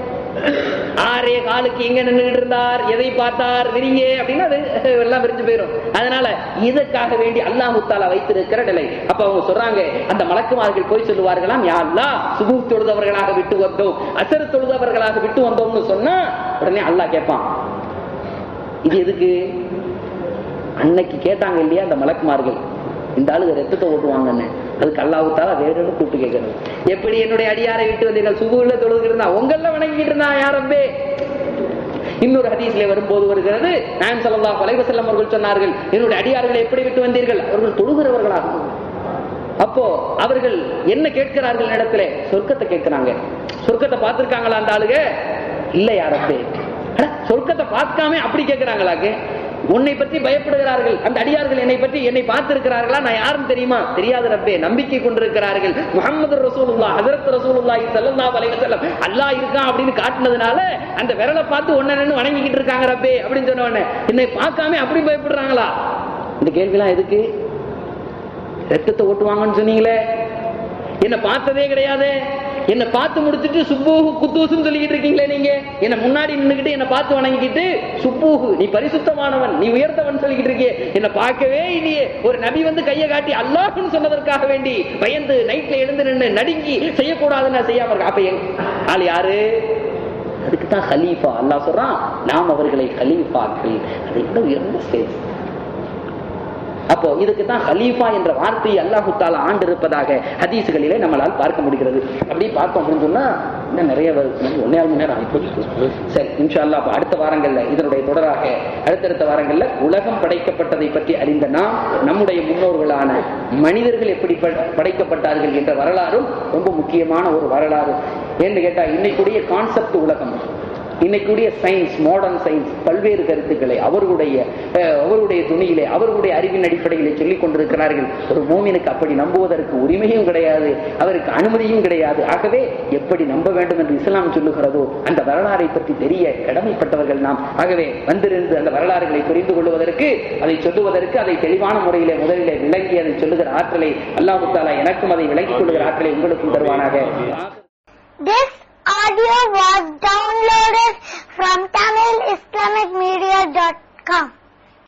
ஆறே காலுக்கு எங்க நின்றுட்டு இருந்தார் எதை பார்த்தார் விரிங்க அப்படின்னு அது எல்லாம் விரிஞ்சு போயிடும் அதனால இதற்காக வேண்டி அல்லாஹு தாலா வைத்திருக்கிற நிலை அப்ப அவங்க சொல்றாங்க அந்த மலக்குமார்கள் போய் சொல்லுவார்களாம் யா அல்லாஹ் சுபு தொழுதவர்களாக விட்டு வந்தோம் அசர் தொழுதவர்களாக விட்டு வந்தோம்னு சொன்னா உடனே அல்லாஹ் கேட்பான் இது எதுக்கு அன்னைக்கு கேட்டாங்க இல்லையா அந்த மலக்குமார்கள் இந்த ஆளுங்க ரத்தத்தை ஓட்டுவாங்கன்னு அதுக்கு அல்லாவுத்தால வேறொரு கூப்பிட்டு கேட்கறது எப்படி என்னுடைய அடியாரை விட்டு வந்தீர்கள் சுகுல தொழுதுகிட்டு இருந்தா உங்கள வணங்கிட்டு இருந்தா யாரம்பே இன்னொரு ஹதீஸ்ல வரும்போது வருகிறது நான் ஸல்லல்லாஹு அலைஹி வஸல்லம் அவர்கள் சொன்னார்கள் என்னுடைய அடியார்களை எப்படி விட்டு வந்தீர்கள் அவர்கள் தொழுகிறவர்களாக அப்போ அவர்கள் என்ன கேட்கிறார்கள் இடத்துல சொர்க்கத்தை கேட்கிறாங்க சொர்க்கத்தை பார்த்திருக்காங்களா அந்த ஆளுங்க இல்ல யாரப்பே அட, சொர்க்கத்தை பார்க்காம அப்படி கேட்கிறாங்களாக்கு உன்னை பற்றி பயப்படுகிறார்கள் அந்த அடியார்கள் என்னை பற்றி என்னை பார்த்திருக்கிறார்களா நான் யாரும் தெரியுமா தெரியாத ரப்பே நம்பிக்கை கொண்டிருக்கிறார்கள் முகமது ரசூலுல்லா ஹஜரத் ரசூலுல்லாஹி ஸல்லல்லாஹு அலைஹி வஸல்லம் அல்லாஹ் இருக்கான் அப்படின்னு காட்டுனதுனால அந்த விரலை பார்த்து ஒன்ன நின்னு வணங்கிக்கிட்டு இருக்காங்க ரப்பே அப்படின்னு சொன்ன உடனே என்னை பார்க்காம அப்படி பயப்படுறாங்களா இந்த கேள்விலாம் எதுக்கு ரத்தத்தை ஓட்டுவாங்கன்னு சொன்னீங்களே என்ன பார்த்ததே கிடையாது என்ன பார்த்து முடிச்சிட்டு சுப்பூஹு குத்தூசுன்னு சொல்லிக்கிட்டு இருக்கீங்களே நீங்க என்ன முன்னாடி நின்னுக்கிட்டு என்ன பார்த்து வணங்கிக்கிட்டு சுப்பூஹு நீ பரிசுத்தமானவன் நீ உயர்ந்தவன் சொல்லிக்கிட்டு இருக்கியே என்ன பார்க்கவே இல்லையே ஒரு நபி வந்து கையை காட்டி அல்லாஹ்னு சொன்னதற்காக வேண்டி பயந்து நைட்ல எழுந்து நின்று நடுங்கி செய்யக்கூடாதுன்னு நான் செய்யாம இருக்கேன் அப்ப எங்க ஆள் யாரு அதுக்கு தான் ஹலீஃபா அல்லாஹ் சொல்றான் நாம் அவர்களை ஹலீஃபாக்கள் அதை விட உயர்ந்த ஸ்டேஜ் அப்போ இதுக்கு தான் ஹலீஃபா என்ற வார்த்தையை அல்லாஹு தாலா ஆண்டு இருப்பதாக ஹதீஸ்களிலே நம்மளால் பார்க்க முடிகிறது அப்படி பார்த்தோம் அப்படின்னு சொன்னா இன்னும் நிறைய வருது ஒன்னே மணி நேரம் ஆகிப்போச்சு சரி இன்ஷா அல்லாஹ் அப்ப அடுத்த வாரங்கள்ல இதனுடைய தொடராக அடுத்தடுத்த வாரங்கள்ல உலகம் படைக்கப்பட்டதை பற்றி அறிந்த நாம் நம்முடைய முன்னோர்களான மனிதர்கள் எப்படி ப- படைக்கப்பட்டார்கள் என்ற வரலாறும் ரொம்ப முக்கியமான ஒரு வரலாறு ஏன்னு கேட்டா இன்னைக்குடைய கான்செப்ட் உலகம் இன்னைக்குடைய சயின்ஸ் மாடர்ன் சயின்ஸ் பல்வேறு கருத்துக்களை அவர்களுடைய அஹ், அவர்களுடைய துணியிலே அவர்களுடைய அறிவின் அடிப்படையிலே சொல்லிக் கொண்டிருக்கிறார்கள் ஒரு மூமினுக்கு அப்படி நம்புவதற்கு உரிமையும் கிடையாது அவருக்கு அனுமதியும் கிடையாது ஆகவே எப்படி நம்ப வேண்டும் என்று இஸ்லாம் சொல்லுகிறதோ அந்த வரலாறை பற்றி தெரிய கடமைப்பட்டவர்கள் நாம் ஆகவே வந்திருந்து அந்த வரலாறுகளை புரிந்து கொள்வதற்கு அதை சொல்லுவதற்கு அதை தெளிவான முறையிலே முதலிலே விளங்கி அதை சொல்லுகிற ஆற்றலை அல்லாஹு தாலா எனக்கும் அதை விளங்கிக் கொள்கிற ஆற்றலை உங்களுக்கும் தருவானாக This audio was downloaded from TamilIslamicMedia.com.